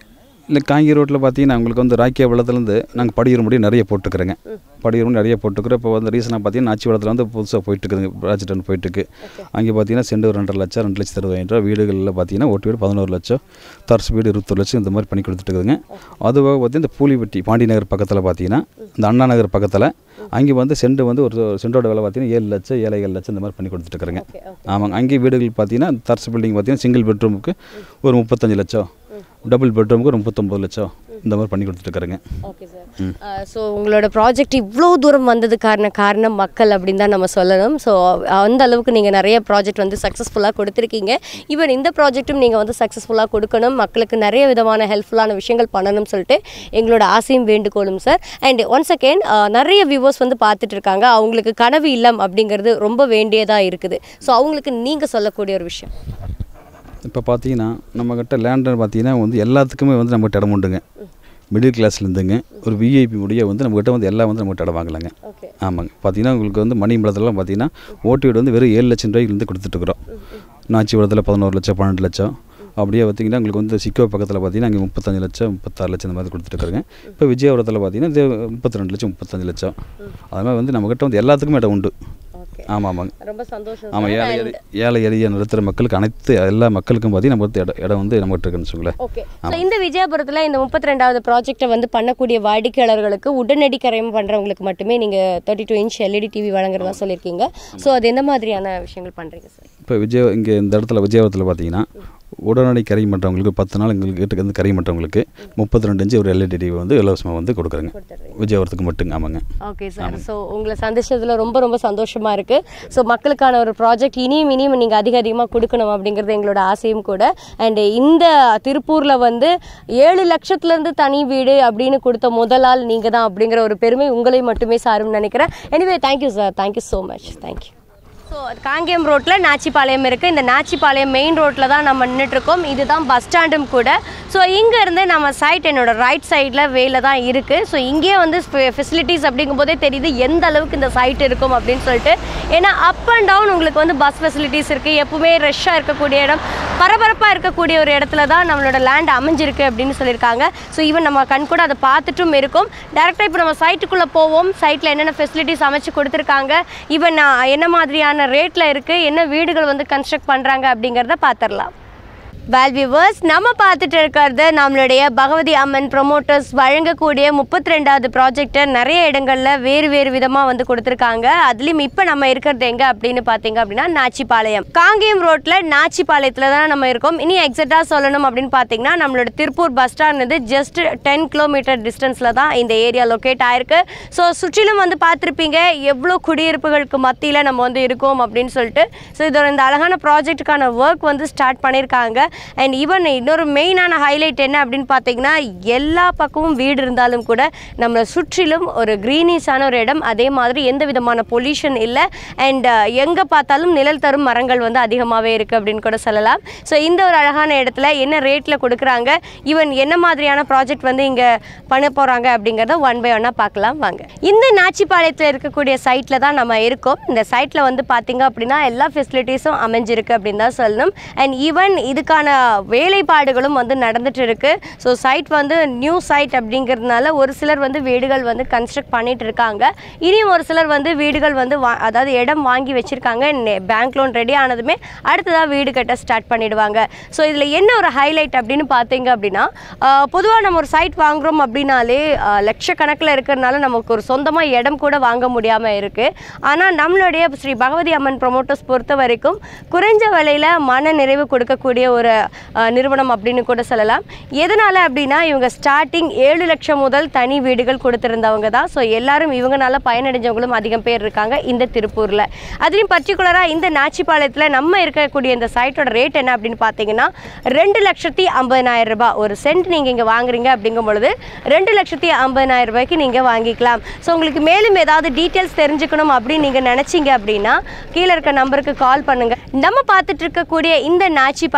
இல்லை காங்கி ரோட்டில் பார்த்தீங்கன்னா உங்களுக்கு வந்து ராக்கியா வெள்ளத்துலேருந்து நாங்கள் படிக்கிற முடியும் நிறைய போட்டுக்கிறோங்க படிக்கிற முடியும் நிறைய போட்டுக்கிறோம் இப்போ வந்து ரீசனாக பார்த்தீங்கன்னா ஆச்சி வெள்ளத்தில் வந்து புதுசாக போயிட்டு இருக்குதுங்க ப்ராஜெக்ட் ஒன்று போயிட்டு இருக்கு அங்கே பார்த்தீங்கன்னா செண்டு ஒரு ரெண்டரை லட்சம் ரெண்டு லட்சத்து அறுபதாயிரம் ரூபா வீடுகளில் பார்த்தீங்கன்னா ஓட்டு வீடு பதினோரு லட்சம் தரசு வீடு இருபத்தொரு லட்சம் இந்த மாதிரி பண்ணி கொடுத்துட்டு இருக்குதுங்க அதுவாக பார்த்தீங்கன்னா இந்த பூலிப்பட்டி பாண்டி நகர் பக்கத்தில் பார்த்தீங்கன்னா இந்த அண்ணா நகர் பக்கத்தில் அங்கே வந்து செண்டு வந்து ஒரு செண்டோட விலை பார்த்தீங்கன்னா ஏழு லட்சம் ஏழை ஏழு லட்சம் இந்த மாதிரி பண்ணி கொடுத்துட்டு இருக்கிறேங்க ஆமாங்க அங்கே வீடுகள் பார்த்தீங்கன்னா தரசு பில்டிங் பார்த்தீங்கன்னா சிங்கிள் பெட்ரூமுக்கு ஒரு முப்பத்தஞ்சு லட்சம் டபுள் பெட்ரூமுக்கு ஒரு முப்பத்தொம்பது லட்சம் இந்த மாதிரி பண்ணி கொடுத்துட்டுருக்குறேங்க ஓகே சார் ஸோ உங்களோட ப்ராஜெக்ட் இவ்வளோ தூரம் வந்ததுக்கான காரணம் மக்கள் அப்படின்னு தான் நம்ம சொல்லணும் ஸோ அந்த அளவுக்கு நீங்கள் நிறைய ப்ராஜெக்ட் வந்து சக்ஸஸ்ஃபுல்லாக கொடுத்துருக்கீங்க ஈவன் இந்த ப்ராஜெக்ட்டும் நீங்கள் வந்து சக்ஸஸ்ஃபுல்லாக கொடுக்கணும் மக்களுக்கு நிறைய விதமான ஹெல்ப்ஃபுல்லான விஷயங்கள் பண்ணணும்னு சொல்லிட்டு எங்களோட ஆசையும் வேண்டுகோளும் சார் அண்ட் ஒன்ஸ் அகேன் நிறைய வியூவர்ஸ் வந்து பார்த்துட்டு இருக்காங்க அவங்களுக்கு கனவு இல்லம் அப்படிங்கிறது ரொம்ப வேண்டியதாக இருக்குது ஸோ அவங்களுக்கு நீங்கள் சொல்லக்கூடிய ஒரு விஷயம் இப்போ பார்த்தீங்கன்னா நம்மக்கிட்ட லேண்டர் பார்த்தீங்கன்னா வந்து எல்லாத்துக்குமே வந்து நம்மகிட்ட இடம் உண்டுங்க மிடில் கிளாஸ்லேருந்துங்க ஒரு விஐபி முடிய வந்து நம்மகிட்ட வந்து எல்லாம் வந்து நம்மகிட்ட இடம் வாங்கலாங்க ஓகே ஆமாங்க பார்த்தீங்கன்னா உங்களுக்கு வந்து மணிமலத்துலலாம் பார்த்தீங்கன்னா ஓட்டு வீடு வந்து வெறும் ஏழு லட்சம் ரூபாய்க்கு கொடுத்துட்ருக்குறோம் நாச்சிபுரத்தில் பதினோரு லட்சம் பன்னெண்டு லட்சம் அப்படியே பார்த்தீங்கன்னா உங்களுக்கு வந்து சிக்கோ பக்கத்தில் பார்த்தீங்கன்னா அங்கே முப்பத்தஞ்சு லட்சம் முப்பத்தாறு லட்சம் இந்த மாதிரி கொடுத்துருக்காங்க இப்போ விஜயபுரத்தில் பார்த்தீங்கன்னா இது முப்பத்தி ரெண்டு லட்சம் முப்பத்தஞ்சு லட்சம் அது மாதிரி வந்து நம்மக்கிட்ட வந்து எல்லாத்துக்குமே இடம் உண்டு ஓகே ஆமாம் ஆமாங்க ரொம்ப சந்தோஷம் ஆமாம் ஏழை எளி ஏழை எளிய நிறுத்துகிற மக்களுக்கு அனைத்து எல்லா மக்களுக்கும் பார்த்தீங்கன்னா நம்ம வந்து இடம் இடம் வந்து நம்மகிட்ட இருக்குன்னு வச்சுக்கோங்களேன் ஓகே ஸோ இந்த விஜயபுரத்தில் இந்த முப்பத்தி ரெண்டாவது ப்ராஜெக்ட்டை வந்து பண்ணக்கூடிய வாடிக்கையாளர்களுக்கு உடனடி கரையம் பண்ணுறவங்களுக்கு மட்டுமே நீங்கள் thirty two inch LED TV வழங்குறதா சொல்லியிருக்கீங்க ஸோ அது எந்த மாதிரியான விஷயங்கள் பண்ணுறீங்க சார் இப்போ விஜய் இங்கே இந்த இடத்துல விஜயபுரத்தில் பார்த்தீங்கன்னா உடனடி கரை பண்ணுறவங்களுக்கு பத்து நாள் எங்களுக்கு வீட்டுக்கு வந்து கரை பண்ணுறவங்களுக்கு முப்பத்தி ரெண்டு இன்ச்சு ஒரு எல்இடி டிவி வந்து இலவசமாக வந்து கொடுக்குறேங்க விஜயபுரத்துக்கு மட்டுங்க ஆமாங்க ஓகே சார் ஸோ உங்களை சந்திச்சதுல ரொம்ப ரொம்ப சந்தோஷமா இருக்கு ஸோ மக்களுக்கான ஒரு ப்ராஜெக்ட் இனியும் இனியும் நீங்கள் அதிக அதிகமாக கொடுக்கணும் அப்படிங்கிறது எங்களோட ஆசையும் கூட அண்ட் இந்த திருப்பூர்ல வந்து ஏழு லட்சத்துல இருந்து தனி வீடு அப்படின்னு கொடுத்த முதல் ஆள் நீங்க தான் அப்படிங்கிற ஒரு பெருமை உங்களை மட்டுமே சாரும்னு நினைக்கிறேன் anyway thank you sir thank you so much thank you so Kangeyam ரோட்டில் நாச்சிப்பாளையம் இருக்குது இந்த நாச்சிப்பாளையம் மெயின் ரோட்டில் தான் நம்ம நின்றுட்டுருக்கோம் இதுதான் பஸ் ஸ்டாண்டும் கூட ஸோ இங்கேருந்து நம்ம சைட் என்னோட ரைட் சைடில் வேல தான் இருக்குது ஸோ இங்கேயே வந்து ஃபெசிலிட்டிஸ் அப்படிங்கும்போதே தெரியுது எந்த அளவுக்கு இந்த சைட் இருக்கும் அப்படின்னு சொல்லிட்டு ஏன்னா அப் அண்ட் டவுன் உங்களுக்கு வந்து பஸ் ஃபெசிலிட்டிஸ் இருக்குது எப்பவுமே ரஷ்ஷாக இருக்கக்கூடிய இடம் பரபரப்பாக இருக்கக்கூடிய ஒரு இடத்துல தான் நம்மளோட லேண்ட் அமைஞ்சிருக்கு அப்படின்னு சொல்லியிருக்காங்க ஸோ ஈவன் நம்ம கண் கூட அதை பார்த்துட்டும் இருக்கும் டேரெக்டாக இப்போ நம்ம சைட்டுக்குள்ளே போவோம் சைட்டில் என்னென்ன ஃபெசிலிட்டிஸ் அமைச்சு கொடுத்துருக்காங்க ஈவன் என்ன மாதிரியான ரேட்டில் இருக்குது என்ன வீடுகள் வந்து கன்ஸ்ட்ரக்ட் பண்ணுறாங்க அப்படிங்கிறத பார்த்துடலாம் வேல்விவர்ஸ் நம்ம பார்த்துட்டு இருக்கிறது நம்மளுடைய பகவதி அம்மன் ப்ரொமோட்டர்ஸ் வழங்கக்கூடிய முப்பத்தி ரெண்டாவது ப்ராஜெக்டை நிறைய இடங்களில் வேறு வேறு விதமாக வந்து கொடுத்துருக்காங்க அதுலேயும் இப்போ நம்ம இருக்கிறது எங்கே அப்படின்னு பார்த்தீங்க அப்படின்னா நாச்சிப்பாளையம் காங்கேயம் ரோட்டில் நாச்சிப்பாளையத்தில் தான் நம்ம இருக்கோம் இனி எக்ஸாக்டாக சொல்லணும் அப்படின்னு பார்த்தீங்கன்னா நம்மளோட திருப்பூர் பஸ் ஸ்டாண்ட் வந்து ஜஸ்ட் டென் கிலோமீட்டர் டிஸ்டன்ஸில் தான் இந்த ஏரியா லொக்கேட் ஆயிருக்கு ஸோ சுற்றிலும் வந்து பார்த்துருப்பீங்க எவ்வளோ குடியிருப்புகளுக்கு மத்தியில் நம்ம வந்து இருக்கோம் அப்படின்னு சொல்லிட்டு ஸோ இதோட இந்த அழகான ப்ராஜெக்ட்டுக்கான ஒர்க் வந்து ஸ்டார்ட் பண்ணியிருக்காங்க அண்ட் ஈவன் இன்னொரு மெயினான ஹைலைட் என்ன அப்படின்னு பார்த்தீங்கன்னா எல்லா பக்கமும் வீடு இருந்தாலும் கூட நம்மளை சுற்றிலும் ஒரு க்ரீனிஷான ஒரு இடம் அதே மாதிரி எந்த விதமான பொல்யூஷன் இல்லை அண்ட் எங்கே பார்த்தாலும் நிழல் தரும் மரங்கள் வந்து அதிகமாகவே இருக்குது அப்படின்னு கூட சொல்லலாம் ஸோ இந்த ஒரு அழகான இடத்துல என்ன ரேட்டில் கொடுக்குறாங்க ஈவன் என்ன மாதிரியான ப்ராஜெக்ட் வந்து இங்கே பண்ண போகிறாங்க அப்படிங்கிறத ஒன் பை ஒன்னாக பார்க்கலாம் வாங்க இந்த நாச்சிப்பாளையத்தில் இருக்கக்கூடிய சைட்டில் தான் நம்ம இருக்கோம் இந்த சைட்டில் வந்து பார்த்தீங்க அப்படின்னா எல்லா ஃபெசிலிட்டிஸும் அமைஞ்சிருக்கு அப்படின்னு தான் சொல்லணும் அண்ட் ஈவன் இதுக்கான வேலைப்பாடுகளும் வந்து நடந்துட்டு இருக்கு ஸோ சைட் வந்து நியூ சைட் அப்படிங்கிறதுனால ஒரு சிலர் வந்து வீடுகள் வந்து கன்ஸ்ட்ரக்ட் பண்ணிட்டு இருக்காங்க இனியும் ஒரு சிலர் வந்து வீடுகள் வந்து வா அதாவது இடம் வாங்கி வச்சிருக்காங்க பேங்க் லோன் ரெடி ஆனதுமே அடுத்ததாக வீடு கட்ட ஸ்டார்ட் பண்ணிடுவாங்க ஸோ இதில் என்ன ஒரு ஹைலைட் அப்படின்னு பார்த்தீங்க அப்படின்னா பொதுவாக நம்ம ஒரு சைட் வாங்குறோம் அப்படின்னாலே ஆஹ், லட்சக்கணக்கில் இருக்கிறதுனால நமக்கு ஒரு சொந்தமாக இடம் கூட வாங்க முடியாமல் இருக்குது ஆனால் நம்மளுடைய ஸ்ரீ பகவதி அம்மன் ப்ரொமோட்டர்ஸ் பொறுத்த வரைக்கும் குறைஞ்ச விலையில் மன நிறைவு கொடுக்கக்கூடிய ஒரு ஆஹ், நிறுவனம் அப்படின்னு கூட சொல்லலாம் எதனால் அப்படின்னா இவங்க ஸ்டார்டிங் ஏழு லட்சம் முதல் தனி வீடுகள் கொடுத்துருந்தவங்க தான் ஸோ எல்லாரும் இவங்கனால பயனடைஞ்சவங்களும் அதிகம் பேர் இருக்காங்க இந்த திருப்பூரில் அதுலேயும் பர்டிகுலராக இந்த நாச்சிப்பாளையத்தில் நம்ம இருக்கக்கூடிய இந்த சைட்டோட ரேட் என்ன அப்படின்னு பார்த்தீங்கன்னா ரெண்டு லட்சத்தி ஐம்பதனாயிரம் ரூபாய் ஒரு சென்ட் நீங்கள் இங்கே வாங்குறீங்க அப்படிங்கும் பொழுது ரெண்டு லட்சத்தி ஐம்பதனாயிரம் ரூபாய்க்கு நீங்கள் வாங்கிக்கலாம் ஸோ உங்களுக்கு மேலும் ஏதாவது டீட்டெயில்ஸ் தெரிஞ்சுக்கணும் அப்படின்னு நீங்கள் நினச்சிங்க அப்படின்னா கீழே இருக்க நம்பருக்கு கால் பண்ணுங்கள் நம்ம பார்த்துட்டு இருக்கக்கூடிய இந்த நாச்சிப்பாளையத்தில்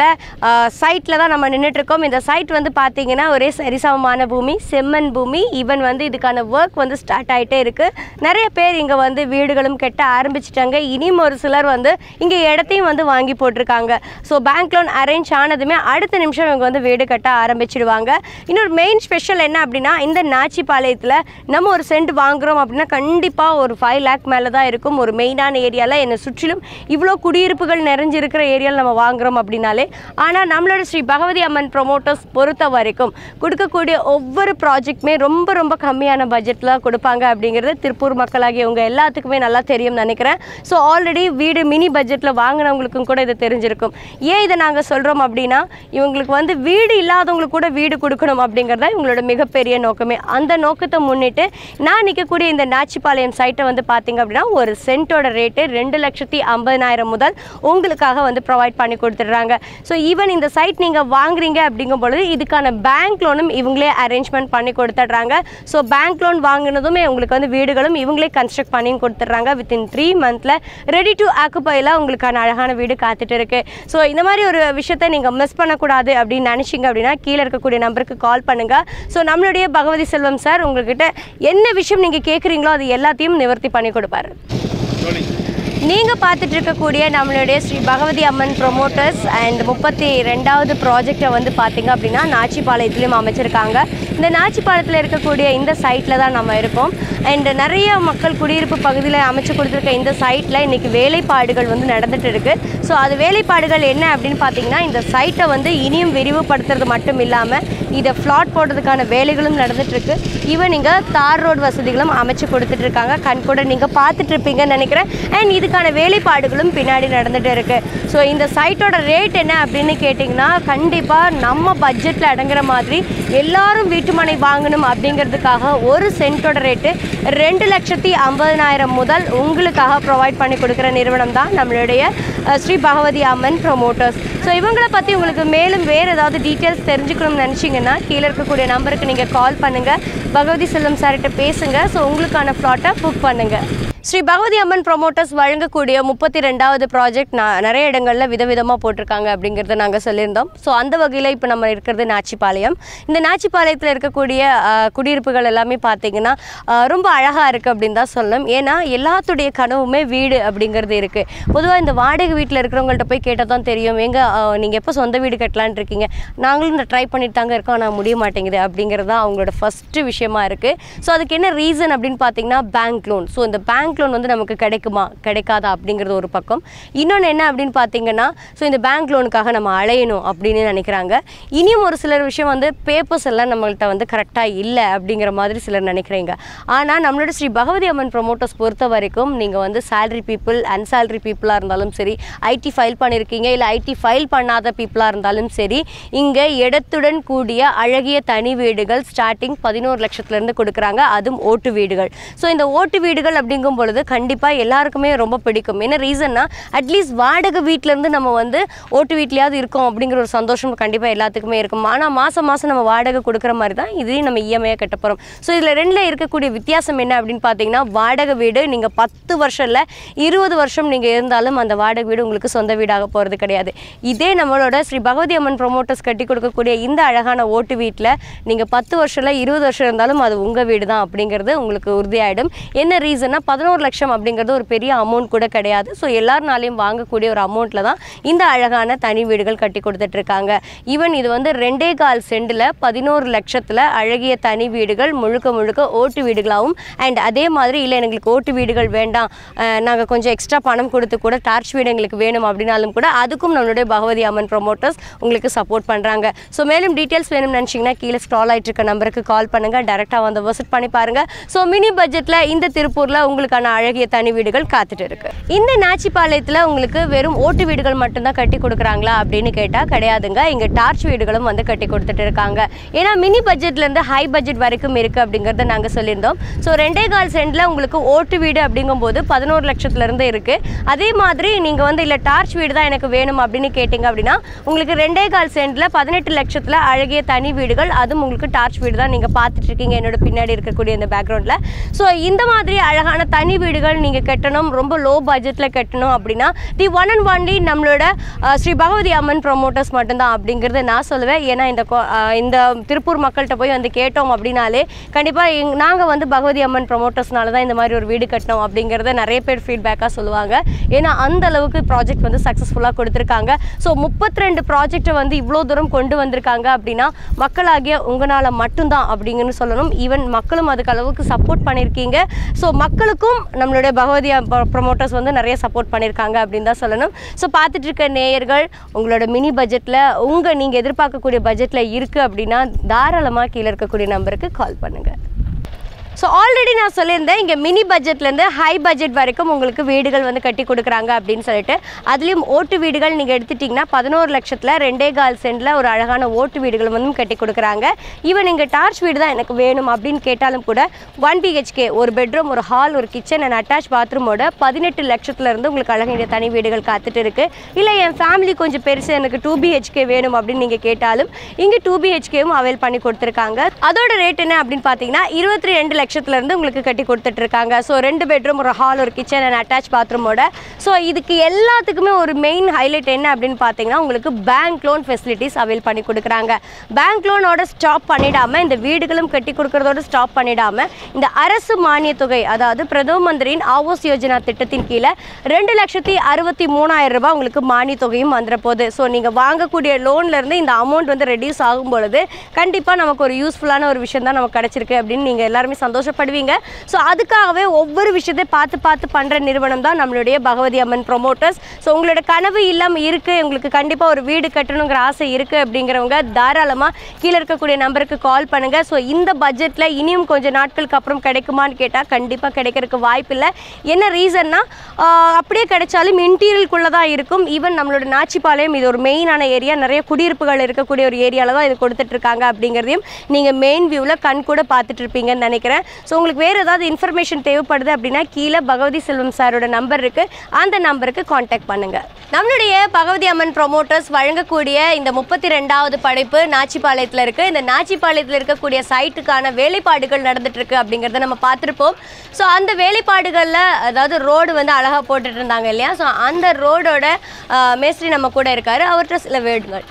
சைட்டில் தான் நம்ம நின்றுட்டு இருக்கோம் இந்த சைட் வந்து பார்த்தீங்கன்னா ஒரே சரிசமமான பூமி செம்மண் பூமி ஈவன் வந்து இதுக்கான ஒர்க் வந்து ஸ்டார்ட் ஆகிட்டே இருக்குது நிறைய பேர் இங்கே வந்து வீடுகளும் கட்ட ஆரம்பிச்சிட்டாங்க இனியும் ஒரு சிலர் வந்து இங்கே இடத்தையும் வந்து வாங்கி போட்டிருக்காங்க ஸோ பேங்க் லோன் அரேஞ்ச் ஆனதுமே அடுத்த நிமிஷம் இவங்க வந்து வீடு கட்ட ஆரம்பிச்சிடுவாங்க இன்னொரு மெயின் ஸ்பெஷல் என்ன அப்படின்னா இந்த நாச்சிபாளையத்தில் நம்ம ஒரு சென்ட் வாங்குறோம் அப்படின்னா கண்டிப்பாக ஒரு ஃபைவ் லேக் மேலே தான் இருக்கும் ஒரு மெயினான ஏரியாவில் என்னை சுற்றிலும் இவ்வளோ குடியிருப்புகள் நிறைஞ்சிருக்கிற ஏரியாவில் நம்ம வாங்குறோம் அப்படின்னாலே ஆனால் நம்மளோட ஸ்ரீ பகவதி அம்மன் ப்ரொமோட்டர்ஸ் பொறுத்த வரைக்கும் கொடுக்கக்கூடிய ஒவ்வொரு ப்ராஜெக்ட்டுமே ரொம்ப ரொம்ப கம்மியான பட்ஜெட்டில் கொடுப்பாங்க அப்படிங்கிறது திருப்பூர் மக்களாகிய உங்க எல்லாத்துக்குமே நல்லா தெரியும் நினைக்கிறேன் ஸோ ஆல்ரெடி வீடு மினி பட்ஜெட்டில் வாங்கினவங்களுக்கும் கூட இது தெரிஞ்சிருக்கும் ஏன் இதை நாங்கள் சொல்கிறோம் அப்படின்னா இவங்களுக்கு வந்து வீடு இல்லாதவங்களுக்கு கூட வீடு கொடுக்கணும் அப்படிங்கிறத இவங்களோட மிகப்பெரிய நோக்கமே அந்த நோக்கத்தை முன்னிட்டு நான் நிற்கக்கூடிய இந்த நாச்சிபாளையம் சைட்டை வந்து பார்த்தீங்க அப்படின்னா ஒரு சென்ட்டோட ரேட்டு ரெண்டு லட்சத்தி ஐம்பதனாயிரம் முதல் உங்களுக்காக வந்து ப்ரொவைட் பண்ணி கொடுத்துட்றாங்க ஸோ ஈவன் இந்த சைட் நீங்கள் வாங்குறீங்க அப்படிங்கும் பொழுது இதுக்கான பேங்க் லோனும் இவங்களே அரேஞ்ச்மெண்ட் பண்ணி கொடுத்துட்றாங்க ஸோ பேங்க் லோன் வாங்கினதுமே உங்களுக்கு வந்து வீடுகளும் இவங்களே கன்ஸ்ட்ரக்ட் பண்ணி கொடுத்துட்றாங்க வித்தின் த்ரீ மந்தில் ரெடி டு ஆக்குப்பையில் உங்களுக்கான அழகான வீடு காத்துட்டு இருக்கு ஸோ இந்த மாதிரி ஒரு விஷயத்தை நீங்கள் மிஸ் பண்ணக்கூடாது அப்படின்னு நினச்சிங்க அப்படின்னா கீழே இருக்கக்கூடிய நம்பருக்கு கால் பண்ணுங்கள் ஸோ நம்மளுடைய பகவதி செல்வம் சார் உங்கள்கிட்ட என்ன விஷயம் நீங்கள் கேட்குறீங்களோ அது எல்லாத்தையும் நிவர்த்தி பண்ணி கொடுப்பாரு நீங்கள் பார்த்துட்டு இருக்கக்கூடிய நம்மளுடைய ஸ்ரீ பகவதி அம்மன் ப்ரொமோட்டர்ஸ் அண்ட் முப்பத்தி ரெண்டாவது ப்ராஜெக்டை வந்து பார்த்தீங்க அப்படின்னா நாச்சிபாளையத்துலேயும் அமைச்சிருக்காங்க இந்த நாச்சிபாளையத்தில் இருக்கக்கூடிய இந்த சைட்டில் தான் நம்ம இருக்கோம் அண்ட் நிறைய மக்கள் குடியிருப்பு பகுதியில் அமைச்சு கொடுத்துருக்க இந்த சைட்டில் இன்றைக்கி வேலைப்பாடுகள் வந்து நடந்துட்டு இருக்கு ஸோ அது வேலைப்பாடுகள் என்ன அப்படின்னு பார்த்தீங்கன்னா இந்த சைட்டை வந்து இனியும் விரிவுபடுத்துறது மட்டும் இல்லாமல் இதை ஃப்ளாட் போடுறதுக்கான வேலைகளும் நடந்துட்டு இருக்கு ஈவன் இங்கே தார் ரோடு வசதிகளும் அமைச்சு கொடுத்துட்டு இருக்காங்க கண் கூட நீங்கள் பார்த்துட்டு இருப்பீங்கன்னு நினைக்கிறேன் அண்ட் இதுக்கான வேலைப்பாடுகளும் பின்னாடி நடந்துட்டு இருக்கு ஸோ இந்த சைட்டோட ரேட் என்ன அப்படின்னு கேட்டிங்கன்னா கண்டிப்பாக நம்ம பட்ஜெட்டில் அடங்குற மாதிரி எல்லாரும் வீட்டுமனை வாங்கணும் அப்படிங்கிறதுக்காக ஒரு சென்ட்டோட ரேட்டு ரெண்டு லட்சத்தி ஐம்பதனாயிரம் முதல் உங்களுக்காக ப்ரொவைட் பண்ணி கொடுக்குற நிறுவனம் தான் நம்மளுடைய அஹ், ஸ்ரீ பகவதி அம்மன் ப்ரொமோட்டர்ஸ் ஸோ இவங்களை பற்றி உங்களுக்கு மேலும் வேறு ஏதாவது டீட்டெயில்ஸ் தெரிஞ்சுக்கணும்னு நினச்சிங்கன்னா கீழே இருக்கக்கூடிய நம்பருக்கு நீங்கள் கால் பண்ணுங்கள் பகவதி செல்வம் சார்கிட்ட பேசுங்க ஸோ உங்களுக்கான ஃப்ளாட்டை புக் பண்ணுங்கள் ஸ்ரீ பகவதி அம்மன் ப்ரொமோட்டர்ஸ் வழங்கக்கூடிய முப்பத்தி ரெண்டாவது ப்ராஜெக்ட் நான் நிறைய இடங்களில் விதவிதமாக போட்டிருக்காங்க அப்படிங்கிறத நாங்கள் சொல்லியிருந்தோம் ஸோ அந்த வகையில் இப்போ நம்ம இருக்கிறது நாச்சிபாளையம் இந்த நாச்சிபாளையத்தில் இருக்கக்கூடிய ஆஹ், குடியிருப்புகள் எல்லாமே பார்த்தீங்கன்னா ஆஹ், ரொம்ப அழகாக இருக்குது அப்படின்னு தான் சொல்லணும் ஏன்னா எல்லாத்துடைய கனவுமே வீடு அப்படிங்கிறது இருக்குது பொதுவாக இந்த வாடகை வீட்டில் இருக்கிறவங்கள்ட்ட போய் கேட்டால் தான் தெரியும் எங்க நீங்கள் எப்போ சொந்த வீடு கட்டலான்னு இருக்கீங்க நாங்களும் இந்த ட்ரை பண்ணிட்டு தாங்க இருக்கோம் ஆனால் முடிய மாட்டேங்குது அப்படிங்கிறது தான் அவங்களோட ஃபஸ்ட்டு விஷயமா இருக்குது ஸோ அதுக்கு என்ன ரீசன் அப்படின்னு பார்த்தீங்கன்னா பேங்க் லோன் ஸோ இந்த பேங்க் லோன் வந்து நமக்கு கிடைக்குமா கிடைக்காதா அப்படிங்கிறது ஒரு பக்கம் இன்னொன்று என்ன அப்படின்னு பார்த்தீங்கன்னா ஸோ இந்த பேங்க் லோனுக்காக நம்ம அலையணும் அப்படின்னு நினைக்கிறாங்க இனியும் ஒரு சிலர் விஷயம் வந்து பேப்பர்ஸ் எல்லாம் நம்மள்ட்ட வந்து கரெக்டாக இல்லை அப்படிங்கிற மாதிரி சிலர் நினைக்கிறீங்க ஆனால் நம்மளோட ஸ்ரீ பகவதி அம்மன் ப்ரொமோட்டர்ஸ் பொறுத்த வரைக்கும் நீங்கள் வந்து salary பீப்புள் அன்சாலரி பீப்புளாக இருந்தாலும் சரி ஐடி ஃபைல் பண்ணியிருக்கீங்க இல்லை ஐடி ஃபைல் பண்ணாத பீப்புளாக இருந்தாலும் சரி இங்கே இடத்துடன் கூடிய அழகிய தனி வீடுகள் ஸ்டார்டிங் பதினோரு லட்சத்துலேருந்து கொடுக்குறாங்க அதுவும் ஓட்டு வீடுகள் ஸோ இந்த ஓட்டு வீடுகள் அப்படிங்கும் பொழுது கண்டிப்பாக எல்லாருக்குமே ரொம்ப பிடிக்கும் என்ன ரீசன்னா அட்லீஸ்ட் வாடகை வீட்டிலேருந்து நம்ம வந்து ஓட்டு வீட்லையாவது இருக்கோம் அப்படிங்கிற ஒரு சந்தோஷம் கண்டிப்பாக எல்லாத்துக்குமே இருக்கும் ஆனால் மாதம் மாதம் நம்ம வாடகை கொடுக்குற மாதிரி தான் இதையும் நம்ம இஎம்ஐயாக கட்ட போகிறோம் ஸோ இதில் ரெண்டில் இருக்கக்கூடிய வித்தியாசம் என்ன அப்படின்னு பார்த்தீங்கன்னா வாடகை வீடு நீங்கள் பத்து வருஷம் இல்லை இருபது வருஷம் நீங்கள் இருந்தாலும் அந்த வாடகை வீடு உங்களுக்கு சொந்த வீடாக போகிறது கிடையாது இதே நம்மளோட ஸ்ரீ பகவதி அம்மன் ப்ரொமோட்டர்ஸ் கட்டி கொடுக்கக்கூடிய இந்த அழகான ஓட்டு வீட்டில் நீங்கள் பத்து வருஷம் இல்லை இருபது வருஷம் இருந்தாலும் அது உங்கள் வீடு தான் அப்படிங்கிறது உங்களுக்கு உறுதியாயிடும் என்ன ரீசன்னா பதினோரு லட்சம் அப்படிங்கிறது ஒரு பெரிய அமௌண்ட் கூட கிடையாது ஸோ எல்லாருனாலையும் வாங்கக்கூடிய ஒரு அமௌண்ட்டில் தான் இந்த அழகான தனி வீடுகள் கட்டி கொடுத்துட்டு இருக்காங்க ஈவன் இது வந்து ரெண்டே கால் சென்டில் பதினோரு லட்சத்தில் அழகிய தனி வீடுகள் முழுக்க முழுக்க ஓட்டு வீடுகளாகவும் அண்ட் அதே மாதிரி இல்லை எங்களுக்கு ஓட்டு வீடுகள் வேண்டாம் நாங்கள் கொஞ்சம் எக்ஸ்ட்ரா பணம் கொடுத்து கூட டார்ச் வீடு எங்களுக்கு வேணும் அப்படின்னாலும் கூட அதுக்கும் நம்மளுடைய பகவதி அம்மன் ப்ரொமோட்டர்ஸ் உங்களுக்கு சப்போர்ட் பண்ணுறாங்க ஸோ மேலும் டீட்டெயில்ஸ் வேணும்னு நினச்சிங்கன்னா கீழே ஸ்க்ரால் ஆகிட்டு இருக்க நம்பருக்கு கால் பண்ணுங்கள் டேரெக்டாக வந்து விசிட் பண்ணி பாருங்கள் ஸோ மினி பட்ஜெட்டில் இந்த திருப்பூரில் உங்களுக்கான அழகிய தனி வீடுகள் காத்துட்டு இருக்கு இந்த நாச்சிபாளையத்தில் உங்களுக்கு வெறும் ஓட்டு வீடுகள் மட்டும்தான் கட்டி கொடுக்குறாங்களா அப்படின்னு கேட்டால் கிடையாதுங்க இங்கே டார்ச் வீடுகளும் வந்து கட்டி கொடுத்துட்டு இருக்காங்க ஏன்னா மினி பட்ஜெட்லேருந்து ஹை பட்ஜெட் வரைக்கும் இருக்குது அப்படிங்கிறத நாங்கள் சொல்லியிருந்தோம் ஸோ ரெண்டே கால் சென்டில் உங்களுக்கு ஓட்டு வீடு அப்படிங்கும்போது பதினோரு லட்சத்துலேருந்து இருக்குது அதே மாதிரி நீங்கள் வந்து இல்லை டார்ச் வீடு தான் எனக்கு வேணும் அப்படின்னு கேட்டிங்க அப்படின்னா உங்களுக்கு ரெண்டே கால் சென்டில் பதினெட்டு லட்சத்தில் அழகிய தனி வீடுகள் அதுவும் உங்களுக்கு டார்ச் வீடு தான் நீங்கள் பார்த்துட்டு இருக்கீங்க என்னோட பின்னாடி இருக்கக்கூடிய இந்த பேக்ரவுண்டில் ஸோ இந்த மாதிரி அழகான தனி தனி வீடுகள் நீங்கள் கட்டணும் ரொம்ப லோ பட்ஜெட்டில் கட்டணும் அப்படின்னா தி ஒன் அண்ட் ஒன்லி நம்மளோட அஹ், ஸ்ரீ பகவதி அம்மன் ப்ரொமோட்டர்ஸ் மட்டும்தான் அப்படிங்கிறத நான் சொல்லுவேன் ஏன்னா இந்த கொ- அஹ், இந்த திருப்பூர் மக்கள்கிட்ட போய் வந்து கேட்டோம் அப்படின்னாலே கண்டிப்பாக எங் நாங்கள் வந்து பகவதி அம்மன் ப்ரொமோட்டர்ஸ்னால தான் இந்த மாதிரி ஒரு வீடு கட்டினோம் அப்படிங்கிறத நிறைய பேர் ஃபீட்பேக்காக சொல்லுவாங்க ஏன்னா அந்த அளவுக்கு ப்ராஜெக்ட் வந்து சக்ஸஸ்ஃபுல்லாக கொடுத்துருக்காங்க ஸோ முப்பத்தி ரெண்டு ப்ராஜெக்டை வந்து இவ்வளோ தூரம் கொண்டு வந்திருக்காங்க அப்படின்னா மக்களாகிய உங்களால் மட்டும்தான் அப்படிங்கன்னு சொல்லணும் ஈவன் மக்களும் அதுக்கு அளவுக்கு சப்போர்ட் பண்ணியிருக்கீங்க ஸோ மக்களுக்கும் நம்மளுடைய பகவதி ப்ரொமோட்டர்ஸ் வந்து நிறைய சப்போர்ட் பண்ணியிருக்காங்க அப்படின்னு தான் சொல்லணும் ஸோ பார்த்துட்டு இருக்க நேயர்கள் உங்களோட மினி பட்ஜெட்டில் உங்கள் நீங்கள் எதிர்பார்க்கக்கூடிய பட்ஜெட்டில் இருக்குது அப்படின்னா தாராளமாக கீழே இருக்கக்கூடிய நம்பருக்கு கால் பண்ணுங்கள் ஸோ ஆல்ரெடி நான் சொல்லியிருந்தேன் இங்கே மினி பட்ஜெட்லேருந்து ஹை பட்ஜெட் வரைக்கும் உங்களுக்கு வீடுகள் வந்து கட்டி கொடுக்குறாங்க அப்படின்னு சொல்லிட்டு அதுலேயும் ஓட்டு வீடுகள் நீங்கள் எடுத்துட்டிங்கன்னா பதினோரு லட்சத்தில் ரெண்டே கால் சென்டில் ஒரு அழகான ஓட்டு வீடுகள் வந்து கட்டி கொடுக்குறாங்க ஈவன் இங்கே டார்ச் வீடு தான் எனக்கு வேணும் அப்படின்னு கேட்டாலும் கூட ஒன் பிஹெச்கே ஒரு பெட்ரூம் ஒரு ஹால் ஒரு கிச்சன் அண்ட் அட்டாச் பாத்ரூமோட பதினெட்டு லட்சத்துலேருந்து உங்களுக்கு அழகான தனி வீடுகள் காத்துட்டு இருக்கு இல்லை என் ஃபேமிலி கொஞ்சம் பெருசு எனக்கு டூ பிஹெச்கே வேணும் அப்படின்னு நீங்கள் கேட்டாலும் இங்கே டூ பிஹெச்கேவும் அவைல் பண்ணி கொடுத்துருக்காங்க அதோட ரேட் என்ன அப்படின்னு பார்த்தீங்கன்னா இருபத்தி ரெண்டு லட்சத்துலேருந்து உங்களுக்கு கட்டி கொடுத்துட்டு இருக்காங்க ஸோ ரெண்டு பெட்ரூம் ஒரு ஹால் ஒரு கிச்சன் அண்ட் அட்டாச் பாத்ரூமோட ஸோ இதுக்கு எல்லாத்துக்குமே ஒரு மெயின் ஹைலைட் என்ன அப்படின்னு பார்த்தீங்கன்னா உங்களுக்கு பேங்க் லோன் ஃபெசிலிட்டிஸ் அவைல் பண்ணி கொடுக்குறாங்க பேங்க் லோனோட ஸ்டாப் பண்ணிடாம இந்த வீடுகளும் கட்டி கொடுக்கறதோட ஸ்டாப் பண்ணிடாம இந்த அரசு மானியத் தொகை அதாவது பிரதம மந்திரியின் ஆவாஸ் யோஜனா திட்டத்தின் கீழே ரெண்டு லட்சத்தி அறுபத்தி மூணாயிரம் ரூபாய் உங்களுக்கு மானியத் தொகையும் வந்துட போகுது ஸோ நீங்கள் வாங்கக்கூடிய லோன்ல இருந்து இந்த அமௌண்ட் வந்து ரெடியூஸ் ஆகும் பொழுது கண்டிப்பாக நமக்கு ஒரு யூஸ்ஃபுல்லான ஒரு விஷயம் தான் நமக்கு கிடைச்சிருக்கு அப்படின்னு நீங்கள் எல்லாருமே சந்தோஷப்படுவீங்க ஸோ அதுக்காகவே ஒவ்வொரு விஷயத்தை பார்த்து பார்த்து பண்ணுற நிறுவனம் தான் நம்மளுடைய பகவதி அம்மன் ப்ரொமோட்டர்ஸ் ஸோ உங்களோட கனவு இல்லம் இருக்குது உங்களுக்கு கண்டிப்பாக ஒரு வீடு கட்டணுங்கிற ஆசை இருக்குது அப்படிங்கிறவங்க தாராளமாக கீழே இருக்கக்கூடிய நம்பருக்கு கால் பண்ணுங்கள் ஸோ இந்த பட்ஜெட்டில் இனியும் கொஞ்சம் நாட்களுக்கு அப்புறம் கிடைக்குமான்னு கேட்டால் கண்டிப்பாக கிடைக்கிறதுக்கு வாய்ப்பில்லை என்ன ரீசன்னா அப்படியே கிடைச்சாலும் இன்டீரியலுக்குள்ளே தான் இருக்கும் ஈவன் நம்மளோட நாச்சிப்பாளையம் இது ஒரு மெயினான ஏரியா நிறைய குடியிருப்புகள் இருக்கக்கூடிய ஒரு ஏரியாவில் தான் இது கொடுத்துட்ருக்காங்க அப்படிங்கிறதையும் நீங்கள் மெயின் வியூவில் கண் கூட பார்த்துட்டு இருப்பீங்கன்னு நினைக்கிறேன் ஸோ உங்களுக்கு வேறு ஏதாவது இன்ஃபர்மேஷன் தேவைப்படுது அப்படின்னா கீழே பகவதி செல்வம் சாரோட நம்பர் இருக்குது அந்த நம்பருக்கு காண்டாக்ட் பண்ணுங்கள் நம்மளுடைய பகவதி அம்மன் ப்ரொமோட்டர்ஸ் வழங்கக்கூடிய இந்த முப்பத்தி ரெண்டாவது படைப்பு நாச்சிப்பாளையத்தில் இருக்குது இந்த நாச்சிப்பாளையத்தில் இருக்கக்கூடிய சைட்டுக்கான வேலைப்பாடுகள் நடந்துட்டு இருக்கு அப்படிங்கிறத நம்ம பார்த்துருப்போம் ஸோ அந்த வேலைப்பாடுகளில் அதாவது ரோடு வந்து அழகாக போட்டுட்டு இருந்தாங்க இல்லையா ஸோ அந்த ரோடோட மேஸ்திரி நம்ம கூட இருக்காரு அவர்கிட்ட சில வேடுங்கள்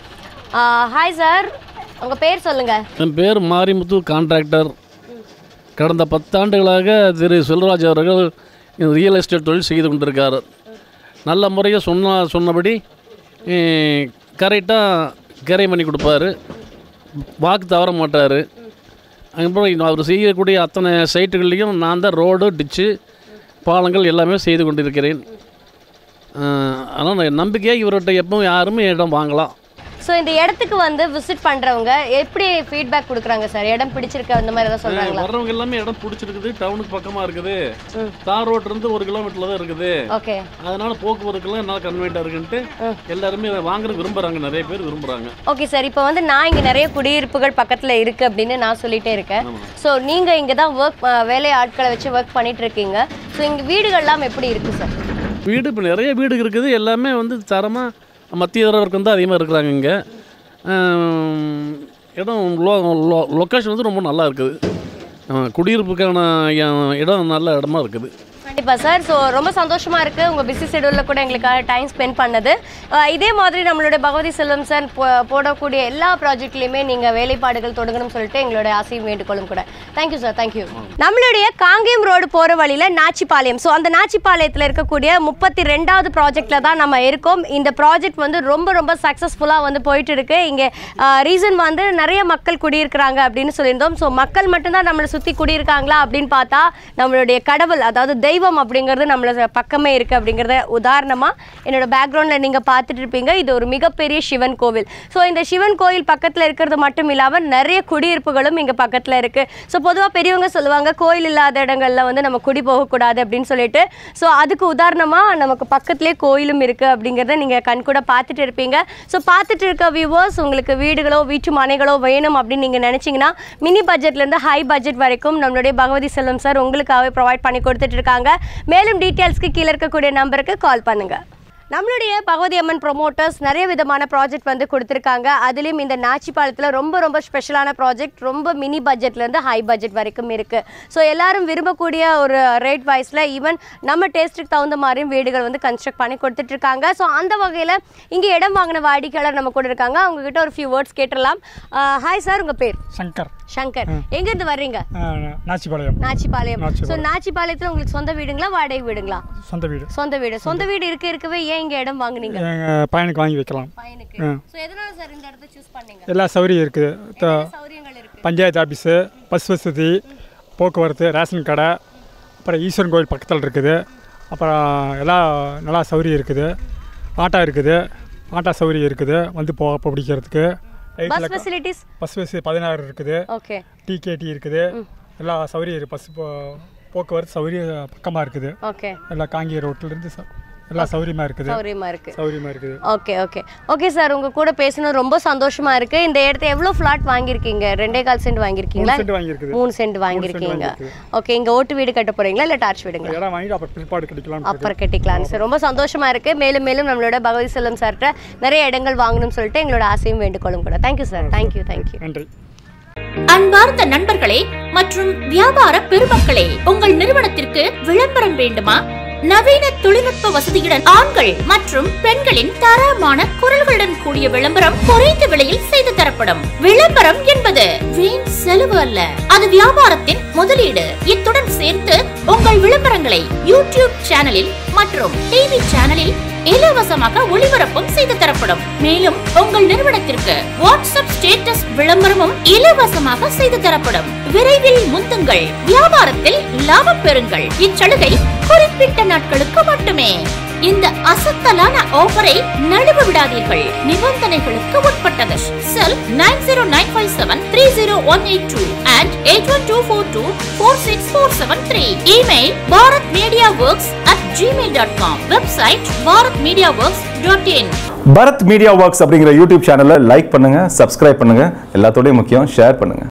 ஹாய் சார் உங்கள் பேர் சொல்லுங்கள் என் பேர் மாரிமுத்து கான்ட்ராக்டர் கடந்த பத்தாண்டுகளாக திரு செல்வராஜ் அவர்கள் இந்த ரியல் எஸ்டேட் தொழில் செய்து கொண்டிருக்கார் நல்ல முறையாக சொன்ன சொன்னபடி கரெக்டாக கரை பண்ணி கொடுப்பாரு வாக்கு தவற மாட்டார் அதுக்கப்புறம் அவர் செய்யக்கூடிய அத்தனை சைட்டுகள்லேயும் நான் தான் ரோடு டிச்சு பாலங்கள் எல்லாமே செய்து கொண்டிருக்கிறேன் ஆனால் நம்பிக்கையாக இவர்கிட்ட எப்பவும் யாருமே இடம் வாங்கலாம் ஸோ இந்த இடத்துக்கு வந்து விசிட் பண்ணுறவங்க எப்படி ஃபீட்பேக் கொடுக்குறாங்க சார் இடம் பிடிச்சிருக்கு அந்த மாதிரி ஏதாவது சொல்கிறாங்களா வர்றவங்க எல்லாமே இடம் பிடிச்சிருக்குது டவுனுக்கு பக்கமாக இருக்குது தார் ரோட் இருந்து ஒரு கிலோமீட்டரில் தான் இருக்குது ஓகே அதனால போக்குவரத்துக்குலாம் என்னால் கன்வென்ட்டாக இருக்குன்ட்டு எல்லாருமே இதை வாங்குறது விரும்புகிறாங்க நிறைய பேர் விரும்புகிறாங்க ஓகே சார் இப்போ வந்து நான் இங்கே நிறைய குடியிருப்புகள் பக்கத்தில் இருக்குது அப்படின்னு நான் சொல்லிட்டே இருக்கேன் ஸோ நீங்கள் இங்கே தான் ஒர்க் வேலை ஆட்களை வச்சு ஒர்க் பண்ணிட்டு இருக்கீங்க ஸோ இங்கே வீடுகள்லாம் எப்படி இருக்குது சார் வீடு இப்போ நிறைய வீடு இருக்குது எல்லாமே வந்து தரமாக மத்திய தரவருக்கு வந்து அதிகமாக இருக்கிறாங்க இங்கே இடம் லோ லொக்கேஷன் வந்து ரொம்ப நல்லா இருக்குது ஆ, குடியிருப்புக்கான அஹ், இடம் நல்ல இடமா இருக்குது கண்டிப்பாக சார் ஸோ ரொம்ப சந்தோஷமாக இருக்குது உங்கள் பிஸி ஷெடியூலில் கூட எங்களுக்காக டைம் ஸ்பெண்ட் பண்ணது அஹ் இதே மாதிரி நம்மளுடைய பகவதி செல்வம் சார் போ போடக்கூடிய எல்லா ப்ராஜெக்ட்லையுமே நீங்கள் வேலைப்பாடுகள் தொடங்கணும்னு சொல்லிட்டு எங்களுடைய ஆசையும் வேண்டுகோளும் கூட தேங்க்யூ சார் தேங்க்யூ நம்மளுடைய காங்கேயம் ரோடு போகிற வழியில் நாச்சிப்பாளையம் ஸோ அந்த நாச்சிப்பாளையத்தில் இருக்கக்கூடிய முப்பத்தி ரெண்டாவது ப்ராஜெக்டில் தான் நம்ம இருக்கோம் இந்த ப்ராஜெக்ட் வந்து ரொம்ப ரொம்ப சக்ஸஸ்ஃபுல்லாக வந்து போயிட்டு இருக்கு இங்கே ரீசன் வந்து நிறைய மக்கள் குடியிருக்கிறாங்க அப்படின்னு சொல்லியிருந்தோம் ஸோ மக்கள் மட்டும்தான் நம்மளை சுற்றி குடியிருக்காங்களா அப்படின்னு பார்த்தா நம்மளுடைய கடவுள் அதாவது தெய்வம் அப்படிங்கிறது நம்மள பக்கமே இருக்குது அப்படிங்கிறத உதாரணமாக என்னோட பேக்ரவுண்டில் நீங்கள் பார்த்துட்டு இருப்பீங்க இது ஒரு மிகப்பெரிய சிவன் கோவில் ஸோ இந்த சிவன் கோயில் பக்கத்தில் இருக்கிறது மட்டும் இல்லாமல் நிறைய குடியிருப்புகளும் இங்கே பக்கத்தில் இருக்குது ஸோ பொதுவாக பெரியவங்க சொல்லுவாங்க கோயில் இல்லாத இடங்கள்ல வந்து நம்ம குடி போகக்கூடாது அப்படின்னு சொல்லிட்டு ஸோ அதுக்கு உதாரணமாக நமக்கு பக்கத்துலேயே கோயிலும் இருக்குது அப்படிங்கிறத நீங்கள் கண் கூட பார்த்துட்டு இருப்பீங்க ஸோ பார்த்துட்டு இருக்க வியூவர்ஸ் உங்களுக்கு வீடுகளோ வீட்டு மனைகளோ வேணும் அப்படின்னு நீங்கள் நினச்சிங்கன்னா மினி பட்ஜெட்லேருந்து ஹை பட்ஜெட் வரைக்கும் நம்மளுடைய பகவதி செல்வம் சார் உங்களுக்காகவே ப்ரொவைட் பண்ணி கொடுத்துட்டு இருக்காங்க மேலும் டீட்டெயில்ஸ்க்கு கீழே இருக்கக்கூடிய நம்பருக்கு கால் பண்ணுங்கள் நம்மளுடைய பகவதி அம்மன் ப்ரொமோட்டர்ஸ் நிறைய விதமான ப்ராஜெக்ட் வந்து கொடுத்துருக்காங்க அதுலேயும் இந்த நாச்சிப்பாளத்தில் ரொம்ப ரொம்ப ஸ்பெஷலான ப்ராஜெக்ட் ரொம்ப மினி பட்ஜெட்லேருந்து ஹை பட்ஜெட் வரைக்கும் இருக்குது ஸோ எல்லாரும் விரும்பக்கூடிய ஒரு ரேட் வைஸில் ஈவன் நம்ம டேஸ்ட்டுக்கு தகுந்த மாதிரியும் வீடுகள் வந்து கன்ஸ்ட்ரக்ட் பண்ணி கொடுத்துட்ருக்காங்க ஸோ அந்த வகையில் இங்கே இடம் வாங்கின வாடிக்கையாளர் நம்ம கூட இருக்காங்க அவங்ககிட்ட ஒரு ஃபியூ வேர்ட்ஸ் கேட்டுடலாம் ஹாய் சார் உங்கள் பேர் சங்கர் சங்கர் எங்கேருந்து வர்றீங்க ஆ, நாச்சிபாளையம் நாச்சிபாளையம் ஸோ நாச்சிபாளையம். நாச்சிபாளையத்தில் உங்களுக்கு சொந்த வீடுங்களா வாடகை வீடுங்களா சொந்த வீடு சொந்த வீடு சொந்த வீடு இருக்க இருக்கவே ஏன் இங்க இடம் வாங்குனீங்க எங்கள் பையனுக்கு வாங்கி வைக்கலாம் பையனுக்கு ஆ. சோ எதனால சார் இந்த இடத்த சூஸ் பண்ணீங்க எல்லா சௌகரியம் இருக்குது த- சௌரியங்கள் இருக்கு பஞ்சாயத்து ஆஃபீஸு பஸ் வசதி போக்குவரத்து ரேஷன் கடை அப்புறம் ஈஸ்வரன் கோயில் பக்கத்தில் இருக்குது அப்புறம் எல்லா நல்லா சௌகரியம் இருக்குது ஆட்டோ இருக்குது ஆட்டோ சௌகரியம் இருக்குது வந்து போக பிடிக்கிறதுக்கு பஸ் லைட்டில் ஃபெசிலிட்டிஸ் பஸ் வசதி பதினாறு இருக்குது ஓகே டிகேடி இருக்குது எல்லா சௌகரியம் இருக்குது பஸ் போ- போக்குவரத்து சௌகரியம் பக்கமாக இருக்குது ஓகே எல்லா காங்கேய ரோட்டிலேருந்து ச- எல்லா சௌகரியமாக இருக்குது சௌரியமா இருக்கு சௌகரியமாக இருக்குது ஓகே ஓகே ஓகே சார் உங்க கூட பேசணும் ரொம்ப சந்தோஷமா இருக்கு இந்த இடத்த எவ்வளவு ஃபிளாட் வாங்கியிருக்கீங்க ரெண்டே கால் சென்ட் வாங்கியிருக்கீங்களா மூணு சென்ட் வாங்கியிருக்குது. மூணு சென்ட் வாங்கியிருக்கீங்க ஓகே இங்க ஓட்டு வீடு கட்ட போறீங்களா இல்ல டார்ச் வீடுங்களா இடம் வாங்கிட்டு அப்புறம் பிற்பாடு கிடைக்கலாம் அப்புறம் கட்டிக்கலாம் சார் ரொம்ப சந்தோஷமா இருக்கு மேலும் மேலும் நம்மளோட பகவதி செல்லம் சார்கிட்ட நிறைய இடங்கள் வாங்கணும்னு சொல்லிட்டு எங்களோட ஆசையும் வேண்டுகோளும் கூட தேங்க்யூ சார் தேங்க்யூ தேங்க்யூ நன்றி அன்பார்ந்த நண்பர்களே மற்றும் வியாபார பெருமக்களே உங்கள் நிறுவனத்திற்கு விளம்பரம் வேண்டுமா நவீன தொழில்நுட்ப வசதியுடன் ஆண்கள் மற்றும் பெண்களின் தரமான குரல்களுடன் கூடிய விளம்பரம் குறைந்த விலையில் செய்து தரப்படும் விளம்பரம் என்பது வீண் செலவு அல்ல அது வியாபாரத்தின் முதலீடு இத்துடன் சேர்த்து உங்கள் விளம்பரங்களை யூடியூப் சேனலில் மற்றும் டிவி சேனலில் இலவசமாக ஒளிபரப்பும் செய்து தரப்படும் மேலும் உங்கள் நிறுவனத்திற்கு வாட்ஸ்அப் ஸ்டேட்டஸ் விளம்பரமும் இலவசமாக செய்து தரப்படும் விரைவில் முந்துங்கள் வியாபாரத்தில் லாபம் பெறுங்கள் இச்சலுகை குறிப்பிட்ட நாட்களுக்கு மட்டுமே இந்த அசத்தலான ஆஃபரை நழுவ விடாதீர்கள் நிபந்தனைகளுக்கு உட்பட்டது cell nine zero nine five seven three zero one eight two and eight one two four two four six four seven three email Bharat media works at Gmail dot com website Bharat media works dot in Bharat media works அப்படிங்கிற யூடியூப் சேனலை லைக் பண்ணுங்க சப்ஸ்கிரைப் பண்ணுங்க எல்லாத்தோடய முக்கியம் ஷேர் பண்ணுங்க